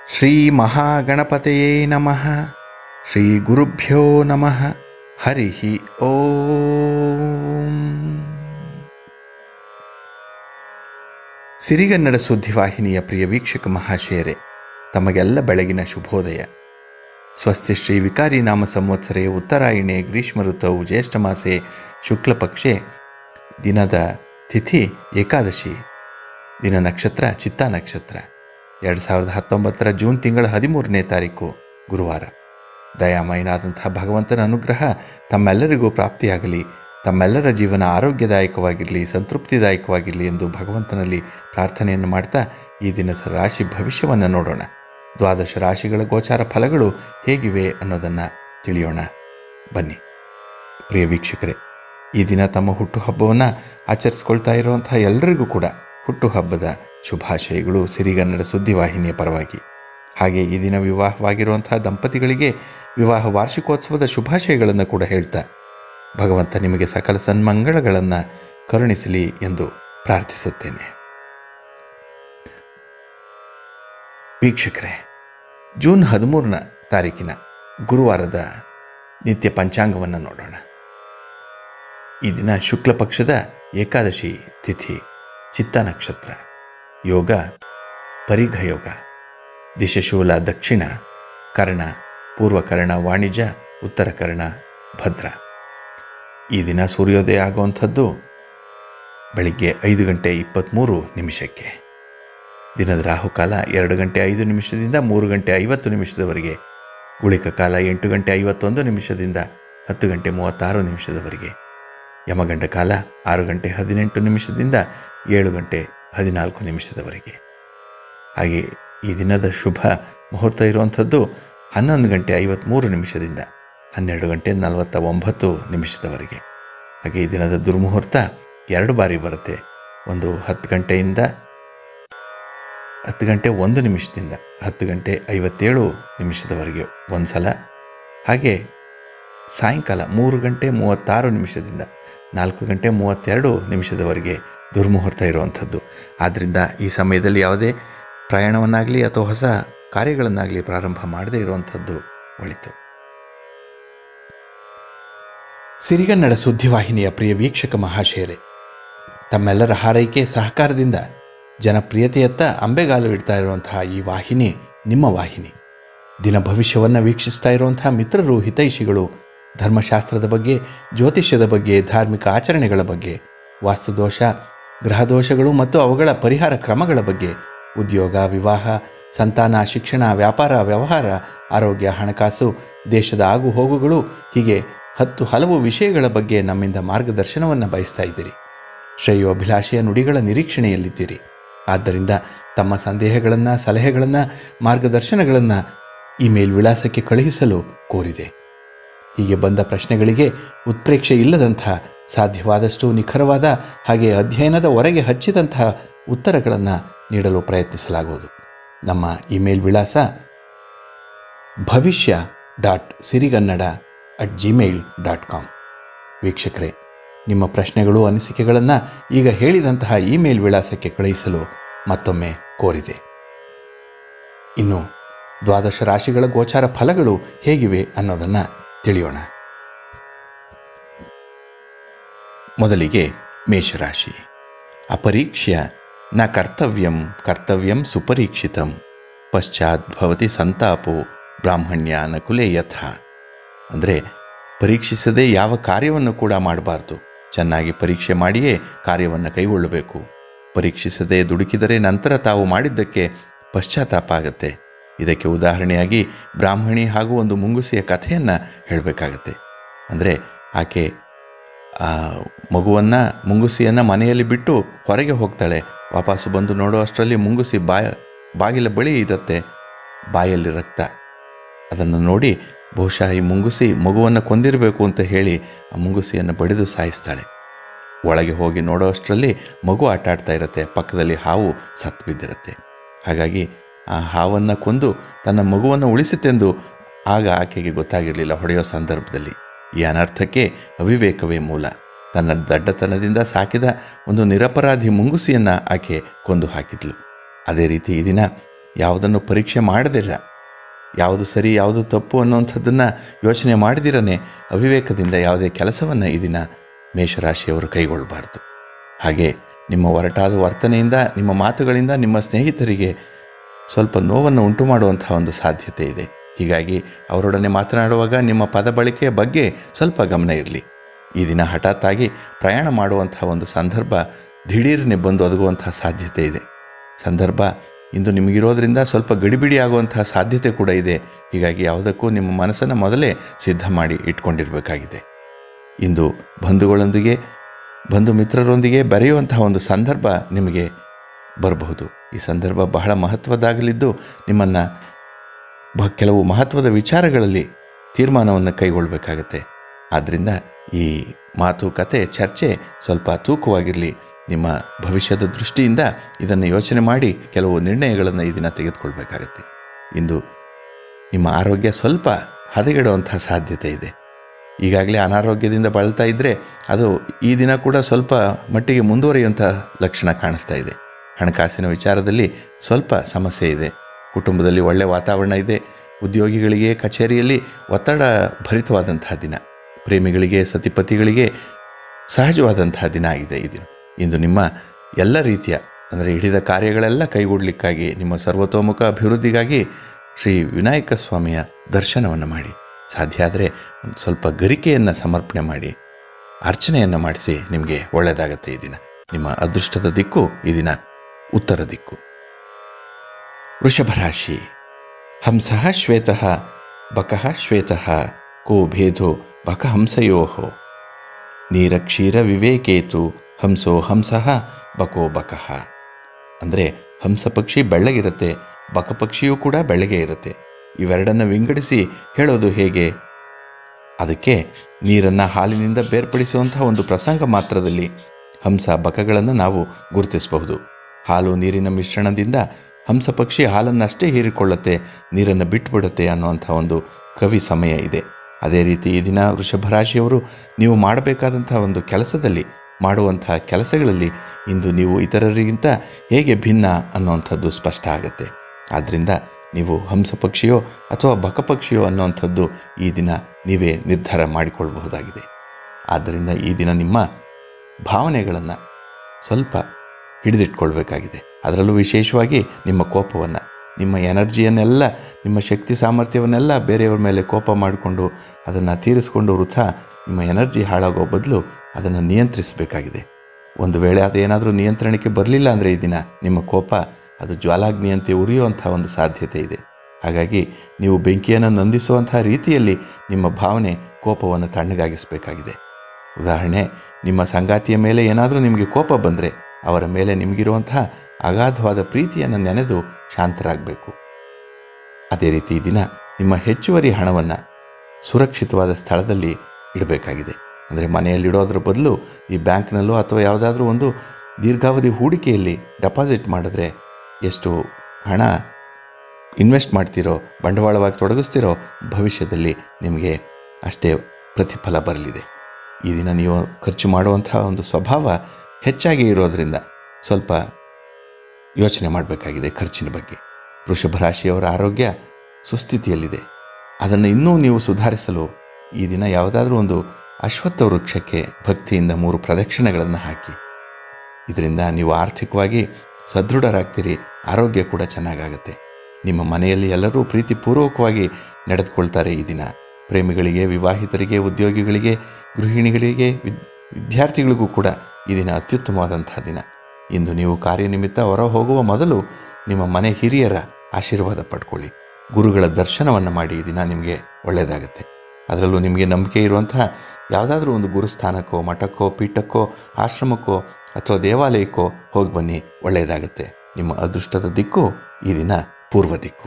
ಶ್ರೀ ಮಹಾಗಣಪತಯೇ ನಮಃ ಶ್ರೀ ಗುರುಭ್ಯೋ ನಮಃ ಹರಿ ಓಂ ಸಿರಿಗನ್ನಡ ಸುದ್ದಿವಾಹಿನಿಯ ಪ್ರಿಯ ವೀಕ್ಷಕ ಮಹಾಶಯರೇ ತಮಗೆಲ್ಲ ಬೆಳಗಿನ ಶುಭೋದಯ ಸ್ವಸ್ತಿ ಶ್ರೀ ವಿಕಾರಿ ನಾಮ ಸಂವತ್ಸರೆ ಉತ್ತರಾಯಣೆ ಗ್ರೀಷ್ಮ ಋತೌ ಜ್ಯೇಷ್ಠ ಮಾಸೆ ಶುಕ್ಲ ಪಕ್ಷೆ ದಿನದ ತಿಥಿ ಏಕಾದಶಿ ದಿನ ನಕ್ಷತ್ರ ಚಿತ್ತಾ ನಕ್ಷತ್ರ ಎರಡು ಸಾವಿರದ ಹತ್ತೊಂಬತ್ತರ ಜೂನ್ ತಿಂಗಳ ಹದಿಮೂರನೇ ತಾರೀಕು ಗುರುವಾರ ದಯಾಮಯನಾದಂತಹ ಭಗವಂತನ ಅನುಗ್ರಹ ತಮ್ಮೆಲ್ಲರಿಗೂ ಪ್ರಾಪ್ತಿಯಾಗಲಿ ತಮ್ಮೆಲ್ಲರ ಜೀವನ ಆರೋಗ್ಯದಾಯಕವಾಗಿರಲಿ ಸಂತೃಪ್ತಿದಾಯಕವಾಗಿರಲಿ ಎಂದು ಭಗವಂತನಲ್ಲಿ ಪ್ರಾರ್ಥನೆಯನ್ನು ಮಾಡ್ತಾ ಈ ದಿನದ ರಾಶಿ ಭವಿಷ್ಯವನ್ನು ನೋಡೋಣ ದ್ವಾದಶ ರಾಶಿಗಳ ಗೋಚಾರ ಫಲಗಳು ಹೇಗಿವೆ ಅನ್ನೋದನ್ನು ತಿಳಿಯೋಣ ಬನ್ನಿ ಪ್ರಿಯ ವೀಕ್ಷಕರೇ ಈ ದಿನ ತಮ್ಮ ಹುಟ್ಟುಹಬ್ಬವನ್ನು ಆಚರಿಸ್ಕೊಳ್ತಾ ಇರುವಂತಹ ಎಲ್ಲರಿಗೂ ಕೂಡ ಹುಟ್ಟುಹಬ್ಬದ ಶುಭಾಶಯಗಳು ಸಿರಿಗನ್ನಡ ಸುದ್ದಿವಾಹಿನಿಯ ಪರವಾಗಿ ಹಾಗೆ ಈ ದಿನ ವಿವಾಹವಾಗಿರುವಂತಹ ದಂಪತಿಗಳಿಗೆ ವಿವಾಹ ವಾರ್ಷಿಕೋತ್ಸವದ ಶುಭಾಶಯಗಳನ್ನು ಕೂಡ ಹೇಳ್ತಾ ಭಗವಂತ ನಿಮಗೆ ಸಕಲ ಸನ್ಮಂಗಳಗಳನ್ನು ಕರುಣಿಸಲಿ ಎಂದು ಪ್ರಾರ್ಥಿಸುತ್ತೇನೆ ವೀಕ್ಷಕರೇ ಜೂನ್ ಹದಿಮೂರನ ತಾರೀಕಿನ ಗುರುವಾರದ ನಿತ್ಯ ಪಂಚಾಂಗವನ್ನು ನೋಡೋಣ ಈ ದಿನ ಶುಕ್ಲ ಪಕ್ಷದ ಏಕಾದಶಿ ತಿಥಿ ಚಿತ್ತ ನಕ್ಷತ್ರ ಯೋಗ ಪರಿಘ ಯೋಗ ದಿಶಶೂಲ ದಕ್ಷಿಣ ಕರ್ಣ ಪೂರ್ವಕರ್ಣ ವಾಣಿಜ್ಯ ಉತ್ತರ ಕರ್ಣ ಭದ್ರ ಈ ದಿನ ಸೂರ್ಯೋದಯ ಆಗುವಂಥದ್ದು ಬೆಳಿಗ್ಗೆ ಐದು ಗಂಟೆ ಇಪ್ಪತ್ತ್ಮೂರು ನಿಮಿಷಕ್ಕೆ ದಿನದ ರಾಹುಕಾಲ ಎರಡು ಗಂಟೆ ಐದು ನಿಮಿಷದಿಂದ ಮೂರು ಗಂಟೆ ಐವತ್ತು ನಿಮಿಷದವರೆಗೆ ಗುಳಿಕ ಕಾಲ ಎಂಟು ಗಂಟೆ ಐವತ್ತೊಂದು ನಿಮಿಷದಿಂದ ಹತ್ತು ಗಂಟೆ ಮೂವತ್ತಾರು ನಿಮಿಷದವರೆಗೆ ಯಮಗಂಡ ಕಾಲ ಆರು ಗಂಟೆ ಹದಿನೆಂಟು ನಿಮಿಷದಿಂದ ಏಳು ಗಂಟೆ ಹದಿನಾಲ್ಕು ನಿಮಿಷದವರೆಗೆ ಹಾಗೆ ಈ ದಿನದ ಶುಭ ಮುಹೂರ್ತ ಇರುವಂಥದ್ದು ಹನ್ನೊಂದು ಗಂಟೆ ಐವತ್ತ್ಮೂರು ನಿಮಿಷದಿಂದ ಹನ್ನೆರಡು ಗಂಟೆ ನಲವತ್ತ ಒಂಬತ್ತು ನಿಮಿಷದವರೆಗೆ ಹಾಗೆ ಈ ದಿನದ ದುರ್ಮುಹೂರ್ತ ಎರಡು ಬಾರಿ ಬರುತ್ತೆ ಒಂದು ಹತ್ತು ಗಂಟೆಯಿಂದ ಹತ್ತು ಗಂಟೆ ಒಂದು ನಿಮಿಷದಿಂದ ಹತ್ತು ಗಂಟೆ ಐವತ್ತೇಳು ನಿಮಿಷದವರೆಗೆ ಒಂದು ಸಲ ಹಾಗೆ ಸಾಯಂಕಾಲ ಮೂರು ಗಂಟೆ ಮೂವತ್ತಾರು ನಿಮಿಷದಿಂದ ನಾಲ್ಕು ಗಂಟೆ ಮೂವತ್ತೆರಡು ನಿಮಿಷದವರೆಗೆ ದುರ್ಮುಹೂರ್ತ ಇರುವಂಥದ್ದು ಆದ್ದರಿಂದ ಈ ಸಮಯದಲ್ಲಿ ಯಾವುದೇ ಪ್ರಯಾಣವನ್ನಾಗಲಿ ಅಥವಾ ಹೊಸ ಕಾರ್ಯಗಳನ್ನಾಗಲಿ ಪ್ರಾರಂಭ ಮಾಡದೇ ಇರುವಂಥದ್ದು ಒಳಿತು ಸಿರಿಗನ್ನಡ ಸುದ್ದಿವಾಹಿನಿಯ ಪ್ರಿಯ ವೀಕ್ಷಕ ಮಹಾಶಯರೇ ತಮ್ಮೆಲ್ಲರ ಹಾರೈಕೆ ಸಹಕಾರದಿಂದ ಜನಪ್ರಿಯತೆಯತ್ತ ಅಂಬೆಗಾಲು ಇಡ್ತಾ ಇರುವಂತಹ ಈ ವಾಹಿನಿ ನಿಮ್ಮ ವಾಹಿನಿ ದಿನ ಭವಿಷ್ಯವನ್ನು ವೀಕ್ಷಿಸ್ತಾ ಇರುವಂತಹ ಮಿತ್ರರು ಹಿತೈಷಿಗಳು ಧರ್ಮಶಾಸ್ತ್ರದ ಬಗ್ಗೆ ಜ್ಯೋತಿಷ್ಯದ ಬಗ್ಗೆ ಧಾರ್ಮಿಕ ಆಚರಣೆಗಳ ಬಗ್ಗೆ ವಾಸ್ತುದೋಷ ಗ್ರಹದೋಷಗಳು ಮತ್ತು ಅವುಗಳ ಪರಿಹಾರ ಕ್ರಮಗಳ ಬಗ್ಗೆ ಉದ್ಯೋಗ ವಿವಾಹ ಸಂತಾನ ಶಿಕ್ಷಣ ವ್ಯಾಪಾರ ವ್ಯವಹಾರ ಆರೋಗ್ಯ ಹಣಕಾಸು ದೇಶದ ಆಗು ಹೋಗುಗಳು ಹೀಗೆ ಹತ್ತು ಹಲವು ವಿಷಯಗಳ ಬಗ್ಗೆ ನಮ್ಮಿಂದ ಮಾರ್ಗದರ್ಶನವನ್ನು ಬಯಸ್ತಾ ಇದ್ದೀರಿ ಶ್ರೇಯೋಭಿಲಾಷೆಯ ನುಡಿಗಳ ನಿರೀಕ್ಷಣೆಯಲ್ಲಿದ್ದೀರಿ ಆದ್ದರಿಂದ ತಮ್ಮ ಸಂದೇಹಗಳನ್ನು ಸಲಹೆಗಳನ್ನು ಮಾರ್ಗದರ್ಶನಗಳನ್ನು ಇಮೇಲ್ ವಿಳಾಸಕ್ಕೆ ಕಳುಹಿಸಲು ಕೋರಿದೆ ಹೀಗೆ ಬಂದ ಪ್ರಶ್ನೆಗಳಿಗೆ ಉತ್ಪ್ರೇಕ್ಷೆ ಇಲ್ಲದಂಥ ಸಾಧ್ಯವಾದಷ್ಟು ನಿಖರವಾದ ಹಾಗೆ ಅಧ್ಯಯನದ ಹೊರಗೆ ಹಚ್ಚಿದಂತಹ ಉತ್ತರಗಳನ್ನು ನೀಡಲು ಪ್ರಯತ್ನಿಸಲಾಗುವುದು ನಮ್ಮ ಇಮೇಲ್ ವಿಳಾಸ Bhavishya dot Sirigannada at Gmail dot com ವೀಕ್ಷಕರೇ ನಿಮ್ಮ ಪ್ರಶ್ನೆಗಳು ಅನಿಸಿಕೆಗಳನ್ನು ಈಗ ಹೇಳಿದಂತಹ ಇಮೇಲ್ ವಿಳಾಸಕ್ಕೆ ಕಳುಹಿಸಲು ಮತ್ತೊಮ್ಮೆ ಕೋರಿದೆ ಇನ್ನು ದ್ವಾದಶ ರಾಶಿಗಳ ಗೋಚಾರ ಫಲಗಳು ಹೇಗಿವೆ ಅನ್ನೋದನ್ನು ತಿಳಿಯೋಣ ಮೊದಲಿಗೆ ಮೇಷರಾಶಿ ಅಪರೀಕ್ಷ್ಯ ನ ಕರ್ತವ್ಯಂ ಕರ್ತವ್ಯಂ ಸುಪರೀಕ್ಷಿತಂ ಪಶ್ಚಾತ್ ಭವತಿ ಸಂತಾಪೋ ಬ್ರಾಹ್ಮಣ್ಯ ನಕುಲೆ ಯಥ ಅಂದರೆ ಪರೀಕ್ಷಿಸದೆ ಯಾವ ಕಾರ್ಯವನ್ನು ಕೂಡ ಮಾಡಬಾರ್ದು ಚೆನ್ನಾಗಿ ಪರೀಕ್ಷೆ ಮಾಡಿಯೇ ಕಾರ್ಯವನ್ನು ಕೈಗೊಳ್ಳಬೇಕು ಪರೀಕ್ಷಿಸದೆ ದುಡುಕಿದರೆ ನಂತರ ತಾವು ಮಾಡಿದ್ದಕ್ಕೆ ಪಶ್ಚಾತ್ತಾಪ ಆಗುತ್ತೆ ಇದಕ್ಕೆ ಉದಾಹರಣೆಯಾಗಿ ಬ್ರಾಹ್ಮಣಿ ಹಾಗೂ ಒಂದು ಮುಂಗುಸಿಯ ಕಥೆಯನ್ನು ಹೇಳಬೇಕಾಗತ್ತೆ ಅಂದರೆ ಆಕೆ ಆ ಮಗುವನ್ನು ಮುಂಗುಸಿಯನ್ನು ಮನೆಯಲ್ಲಿ ಬಿಟ್ಟು ಹೊರಗೆ ಹೋಗ್ತಾಳೆ ವಾಪಸ್ಸು ಬಂದು ನೋಡೋ ಅಷ್ಟರಲ್ಲಿ ಮುಂಗುಸಿ ಬಾಯ ಬಾಗಿಲ ಬಳಿ ಇರುತ್ತೆ ಬಾಯಲ್ಲಿ ರಕ್ತ ಅದನ್ನು ನೋಡಿ ಬಹುಶಃ ಈ ಮುಂಗುಸಿ ಮಗುವನ್ನು ಕೊಂದಿರಬೇಕು ಅಂತ ಹೇಳಿ ಆ ಮುಂಗುಸಿಯನ್ನು ಬಡಿದು ಸಾಯಿಸ್ತಾಳೆ ಒಳಗೆ ಹೋಗಿ ನೋಡೋ ಅಷ್ಟರಲ್ಲಿ ಮಗು ಆಟ ಆಡ್ತಾ ಇರುತ್ತೆ ಪಕ್ಕದಲ್ಲಿ ಹಾವು ಸತ್ತು ಬಿದ್ದಿರುತ್ತೆ ಹಾಗಾಗಿ ಆ ಹಾವನ್ನು ಕೊಂದು ತನ್ನ ಮಗುವನ್ನು ಉಳಿಸಿತೆಂದು ಆಗ ಆಕೆಗೆ ಗೊತ್ತಾಗಿರಲಿಲ್ಲ ಹೊಡೆಯೋ ಸಂದರ್ಭದಲ್ಲಿ ಈ ಅನರ್ಥಕ್ಕೆ ಅವಿವೇಕವೇ ಮೂಲ ತನ್ನ ದಡ್ಡತನದಿಂದ ಸಾಕಿದ ಒಂದು ನಿರಪರಾಧಿ ಮುಂಗುಸಿಯನ್ನು ಆಕೆ ಕೊಂದು ಹಾಕಿದ್ಲು ಅದೇ ರೀತಿ ಈ ದಿನ ಯಾವುದನ್ನು ಪರೀಕ್ಷೆ ಮಾಡದಿರ ಯಾವುದು ಸರಿ ಯಾವುದು ತಪ್ಪು ಅನ್ನುವಂಥದ್ದನ್ನು ಯೋಚನೆ ಮಾಡದಿರನೇ ಅವಿವೇಕದಿಂದ ಯಾವುದೇ ಕೆಲಸವನ್ನು ಈ ದಿನ ಮೇಷರಾಶಿಯವರು ಕೈಗೊಳ್ಳಬಾರ್ದು ಹಾಗೆ ನಿಮ್ಮ ಒರಟಾದ ವರ್ತನೆಯಿಂದ ನಿಮ್ಮ ಮಾತುಗಳಿಂದ ನಿಮ್ಮ ಸ್ನೇಹಿತರಿಗೆ ಸ್ವಲ್ಪ ನೋವನ್ನು ಉಂಟು ಮಾಡುವಂಥ ಒಂದು ಸಾಧ್ಯತೆ ಇದೆ ಹೀಗಾಗಿ ಅವರೊಡನೆ ಮಾತನಾಡುವಾಗ ನಿಮ್ಮ ಪದ ಬಳಕೆಯ ಬಗ್ಗೆ ಸ್ವಲ್ಪ ಗಮನ ಇರಲಿ ಈ ದಿನ ಹಠಾತ್ತಾಗಿ ಪ್ರಯಾಣ ಮಾಡುವಂಥ ಒಂದು ಸಂದರ್ಭ ದಿಢೀರನೆ ಬಂದು ಒದಗುವಂಥ ಸಾಧ್ಯತೆ ಇದೆ ಸಂದರ್ಭ ಇಂದು ನಿಮಗಿರೋದ್ರಿಂದ ಸ್ವಲ್ಪ ಗಡಿಬಿಡಿ ಆಗುವಂತಹ ಸಾಧ್ಯತೆ ಕೂಡ ಇದೆ ಹೀಗಾಗಿ ಯಾವುದಕ್ಕೂ ನಿಮ್ಮ ಮನಸ್ಸನ್ನು ಮೊದಲೇ ಸಿದ್ಧ ಮಾಡಿ ಇಟ್ಕೊಂಡಿರಬೇಕಾಗಿದೆ ಇಂದು ಬಂಧುಗಳೊಂದಿಗೆ ಬಂಧು ಮಿತ್ರರೊಂದಿಗೆ ಬೆರೆಯುವಂತಹ ಒಂದು ಸಂದರ್ಭ ನಿಮಗೆ ಬರಬಹುದು ಈ ಸಂದರ್ಭ ಬಹಳ ಮಹತ್ವದಾಗಲಿದ್ದು ನಿಮ್ಮನ್ನು ಬ ಕೆಲವು ಮಹತ್ವದ ವಿಚಾರಗಳಲ್ಲಿ ತೀರ್ಮಾನವನ್ನು ಕೈಗೊಳ್ಳಬೇಕಾಗತ್ತೆ ಆದ್ದರಿಂದ ಈ ಮಾತುಕತೆ ಚರ್ಚೆ ಸ್ವಲ್ಪ ತೂಕವಾಗಿರಲಿ ನಿಮ್ಮ ಭವಿಷ್ಯದ ದೃಷ್ಟಿಯಿಂದ ಇದನ್ನು ಯೋಚನೆ ಮಾಡಿ ಕೆಲವು ನಿರ್ಣಯಗಳನ್ನು ಈ ದಿನ ತೆಗೆದುಕೊಳ್ಬೇಕಾಗತ್ತೆ ಇಂದು ನಿಮ್ಮ ಆರೋಗ್ಯ ಸ್ವಲ್ಪ ಹದಗೆಡುವಂಥ ಸಾಧ್ಯತೆ ಇದೆ ಈಗಾಗಲೇ ಅನಾರೋಗ್ಯದಿಂದ ಬಳಲ್ತಾ ಇದ್ದರೆ ಅದು ಈ ದಿನ ಕೂಡ ಸ್ವಲ್ಪ ಮಟ್ಟಿಗೆ ಮುಂದುವರಿಯುವಂಥ ಲಕ್ಷಣ ಕಾಣಿಸ್ತಾ ಇದೆ ಹಣಕಾಸಿನ ವಿಚಾರದಲ್ಲಿ ಸ್ವಲ್ಪ ಸಮಸ್ಯೆ ಇದೆ ಕುಟುಂಬದಲ್ಲಿ ಒಳ್ಳೆಯ ವಾತಾವರಣ ಇದೆ ಉದ್ಯೋಗಿಗಳಿಗೆ ಕಚೇರಿಯಲ್ಲಿ ಒತ್ತಡ ಭರಿತವಾದಂತಹ ದಿನ ಪ್ರೇಮಿಗಳಿಗೆ ಸತಿಪತಿಗಳಿಗೆ ಸಹಜವಾದಂತಹ ದಿನ ಆಗಿದೆ ಈ ದಿನ ಇಂದು ನಿಮ್ಮ ಎಲ್ಲ ರೀತಿಯ ಅಂದರೆ ಹಿಡಿದ ಕಾರ್ಯಗಳೆಲ್ಲ ಕೈಗೂಡಲಿಕ್ಕಾಗಿ ನಿಮ್ಮ ಸರ್ವತೋಮುಖ ಅಭಿವೃದ್ಧಿಗಾಗಿ ಶ್ರೀ ವಿನಾಯಕ ಸ್ವಾಮಿಯ ದರ್ಶನವನ್ನು ಮಾಡಿ ಸಾಧ್ಯ ಆದರೆ ಒಂದು ಸ್ವಲ್ಪ ಗರಿಕೆಯನ್ನು ಸಮರ್ಪಣೆ ಮಾಡಿ ಅರ್ಚನೆಯನ್ನು ಮಾಡಿಸಿ ನಿಮಗೆ ಒಳ್ಳೆಯದಾಗತ್ತೆ ಈ ದಿನ ನಿಮ್ಮ ಅದೃಷ್ಟದ ದಿಕ್ಕು ಈ ದಿನ ಉತ್ತರ ದಿಕ್ಕು ವೃಷಭ ರಾಶಿ ಹಂಸಃ ಶ್ವೇತಃ ಬಕಃ ಶ್ವೇತಃ ಕೋ ಭೇದೋ ಬಕಹಂಸಯೋ ನೀರಕ್ಷೀರ ವಿವೇಕೇತು ಹಂಸೋ ಹಂಸಃ ಬಕೋ ಬಕಃ ಅಂದರೆ ಹಂಸ ಪಕ್ಷಿ ಬೆಳ್ಳಗಿರುತ್ತೆ ಬಕ ಪಕ್ಷಿಯೂ ಕೂಡ ಬೆಳ್ಳಗೆ ಇರುತ್ತೆ ಇವೆರಡನ್ನು ವಿಂಗಡಿಸಿ ಹೇಳೋದು ಹೇಗೆ ಅದಕ್ಕೆ ನೀರನ್ನು ಹಾಲಿನಿಂದ ಬೇರ್ಪಡಿಸುವಂಥ ಒಂದು ಪ್ರಸಂಗ ಮಾತ್ರದಲ್ಲಿ ಹಂಸ ಬಕಗಳನ್ನು ನಾವು ಗುರುತಿಸಬಹುದು ಹಾಲು ನೀರಿನ ಮಿಶ್ರಣದಿಂದ ಹಂಸ ಪಕ್ಷಿ ಹಾಲನ್ನಷ್ಟೇ ಹೀರಿಕೊಳ್ಳುತ್ತೆ ನೀರನ್ನು ಬಿಟ್ಟುಬಿಡುತ್ತೆ ಅನ್ನುವಂಥ ಒಂದು ಕವಿ ಸಮಯ ಇದೆ ಅದೇ ರೀತಿ ಈ ದಿನ ವೃಷಭ ರಾಶಿಯವರು ನೀವು ಮಾಡಬೇಕಾದಂಥ ಒಂದು ಕೆಲಸದಲ್ಲಿ ಮಾಡುವಂತಹ ಕೆಲಸಗಳಲ್ಲಿ ಇಂದು ನೀವು ಇತರರಿಗಿಂತ ಹೇಗೆ ಭಿನ್ನ ಅನ್ನುವಂಥದ್ದು ಸ್ಪಷ್ಟ ಆಗುತ್ತೆ ಆದ್ದರಿಂದ ನೀವು ಹಂಸ ಪಕ್ಷಿಯೋ ಅಥವಾ ಬಕ ಪಕ್ಷಿಯೋ ಅನ್ನುವಂಥದ್ದು ಈ ದಿನ ನೀವೇ ನಿರ್ಧಾರ ಮಾಡಿಕೊಳ್ಳಬಹುದಾಗಿದೆ ಆದ್ದರಿಂದ ಈ ದಿನ ನಿಮ್ಮ ಭಾವನೆಗಳನ್ನು ಸ್ವಲ್ಪ ಹಿಡಿದಿಟ್ಕೊಳ್ಬೇಕಾಗಿದೆ ಅದರಲ್ಲೂ ವಿಶೇಷವಾಗಿ ನಿಮ್ಮ ಕೋಪವನ್ನು ನಿಮ್ಮ ಎನರ್ಜಿಯನ್ನೆಲ್ಲ ನಿಮ್ಮ ಶಕ್ತಿ ಸಾಮರ್ಥ್ಯವನ್ನೆಲ್ಲ ಬೇರೆಯವ್ರ ಮೇಲೆ ಕೋಪ ಮಾಡಿಕೊಂಡು ಅದನ್ನು ತೀರಿಸ್ಕೊಂಡು ವೃಥ ನಿಮ್ಮ ಎನರ್ಜಿ ಹಾಳಾಗೋ ಬದಲು ಅದನ್ನು ನಿಯಂತ್ರಿಸಬೇಕಾಗಿದೆ ಒಂದು ವೇಳೆ ಅದೇನಾದರೂ ನಿಯಂತ್ರಣಕ್ಕೆ ಬರಲಿಲ್ಲ ಅಂದರೆ ಈ ದಿನ ನಿಮ್ಮ ಕೋಪ ಅದು ಜ್ವಾಲಾಗ್ನಿಯಂತೆ ಉರಿಯುವಂಥ ಒಂದು ಸಾಧ್ಯತೆ ಇದೆ ಹಾಗಾಗಿ ನೀವು ಬೆಂಕಿಯನ್ನು ನಂದಿಸುವಂತಹ ರೀತಿಯಲ್ಲಿ ನಿಮ್ಮ ಭಾವನೆ ಕೋಪವನ್ನು ತಣ್ಣಗಾಗಿಸಬೇಕಾಗಿದೆ ಉದಾಹರಣೆ ನಿಮ್ಮ ಸಂಗಾತಿಯ ಮೇಲೆ ಏನಾದರೂ ನಿಮಗೆ ಕೋಪ ಬಂದರೆ ಅವರ ಮೇಲೆ ನಿಮಗಿರುವಂತಹ ಅಗಾಧವಾದ ಪ್ರೀತಿಯನ್ನು ನೆನೆದು ಶಾಂತರಾಗಬೇಕು ಅದೇ ರೀತಿ ಈ ದಿನ ನಿಮ್ಮ ಹೆಚ್ಚುವರಿ ಹಣವನ್ನು ಸುರಕ್ಷಿತವಾದ ಸ್ಥಳದಲ್ಲಿ ಇಡಬೇಕಾಗಿದೆ ಅಂದರೆ ಮನೆಯಲ್ಲಿಡೋದ್ರ ಬದಲು ಈ ಬ್ಯಾಂಕ್ನಲ್ಲೋ ಅಥವಾ ಯಾವುದಾದ್ರೂ ಒಂದು ದೀರ್ಘಾವಧಿ ಹೂಡಿಕೆಯಲ್ಲಿ ಡೆಪಾಸಿಟ್ ಮಾಡಿದ್ರೆ ಎಷ್ಟು ಹಣ ಇನ್ವೆಸ್ಟ್ ಮಾಡ್ತೀರೋ ಬಂಡವಾಳವಾಗಿ ತೊಡಗಿಸ್ತೀರೋ ಭವಿಷ್ಯದಲ್ಲಿ ನಿಮಗೆ ಅಷ್ಟೇ ಪ್ರತಿಫಲ ಬರಲಿದೆ ಈ ದಿನ ನೀವು ಖರ್ಚು ಮಾಡುವಂತಹ ಒಂದು ಸ್ವಭಾವ ಹೆಚ್ಚಾಗಿ ಇರೋದರಿಂದ ಸ್ವಲ್ಪ ಯೋಚನೆ ಮಾಡಬೇಕಾಗಿದೆ ಖರ್ಚಿನ ಬಗ್ಗೆ ವೃಷಭ ರಾಶಿಯವರ ಆರೋಗ್ಯ ಸುಸ್ಥಿತಿಯಲ್ಲಿದೆ ಅದನ್ನು ಇನ್ನೂ ನೀವು ಸುಧಾರಿಸಲು ಈ ದಿನ ಯಾವುದಾದ್ರೂ ಒಂದು ಅಶ್ವತ್ಥ ವೃಕ್ಷಕ್ಕೆ ಭಕ್ತಿಯಿಂದ ಮೂರು ಪ್ರದಕ್ಷಿಣೆಗಳನ್ನು ಹಾಕಿ ಇದರಿಂದ ನೀವು ಆರ್ಥಿಕವಾಗಿ ಸದೃಢರಾಗ್ತೀರಿ ಆರೋಗ್ಯ ಕೂಡ ಚೆನ್ನಾಗಾಗುತ್ತೆ ನಿಮ್ಮ ಮನೆಯಲ್ಲಿ ಎಲ್ಲರೂ ಪ್ರೀತಿಪೂರ್ವಕವಾಗಿ ನಡೆದುಕೊಳ್ತಾರೆ ಈ ದಿನ ಪ್ರೇಮಿಗಳಿಗೆ ವಿವಾಹಿತರಿಗೆ ಉದ್ಯೋಗಿಗಳಿಗೆ ಗೃಹಿಣಿಗಳಿಗೆ ವಿದ್ ವಿದ್ಯಾರ್ಥಿಗಳಿಗೂ ಕೂಡ ಈ ದಿನ ಅತ್ಯುತ್ತಮವಾದಂತಹ ದಿನ ಇಂದು ನೀವು ಕಾರ್ಯನಿಮಿತ್ತ ಹೊರ ಹೋಗುವ ಮೊದಲು ನಿಮ್ಮ ಮನೆ ಹಿರಿಯರ ಆಶೀರ್ವಾದ ಪಡ್ಕೊಳ್ಳಿ ಗುರುಗಳ ದರ್ಶನವನ್ನು ಮಾಡಿ ಈ ದಿನ ನಿಮಗೆ ಒಳ್ಳೆಯದಾಗುತ್ತೆ ಅದರಲ್ಲೂ ನಿಮಗೆ ನಂಬಿಕೆ ಇರುವಂತಹ ಯಾವುದಾದ್ರೂ ಒಂದು ಗುರುಸ್ಥಾನಕ್ಕೋ ಮಠಕ್ಕೋ ಪೀಠಕ್ಕೋ ಆಶ್ರಮಕ್ಕೋ ಅಥವಾ ದೇವಾಲಯಕ್ಕೋ ಹೋಗಿ ಬನ್ನಿ ಒಳ್ಳೆಯದಾಗುತ್ತೆ ನಿಮ್ಮ ಅದೃಷ್ಟದ ದಿಕ್ಕು ಈ ದಿನ ಪೂರ್ವ ದಿಕ್ಕು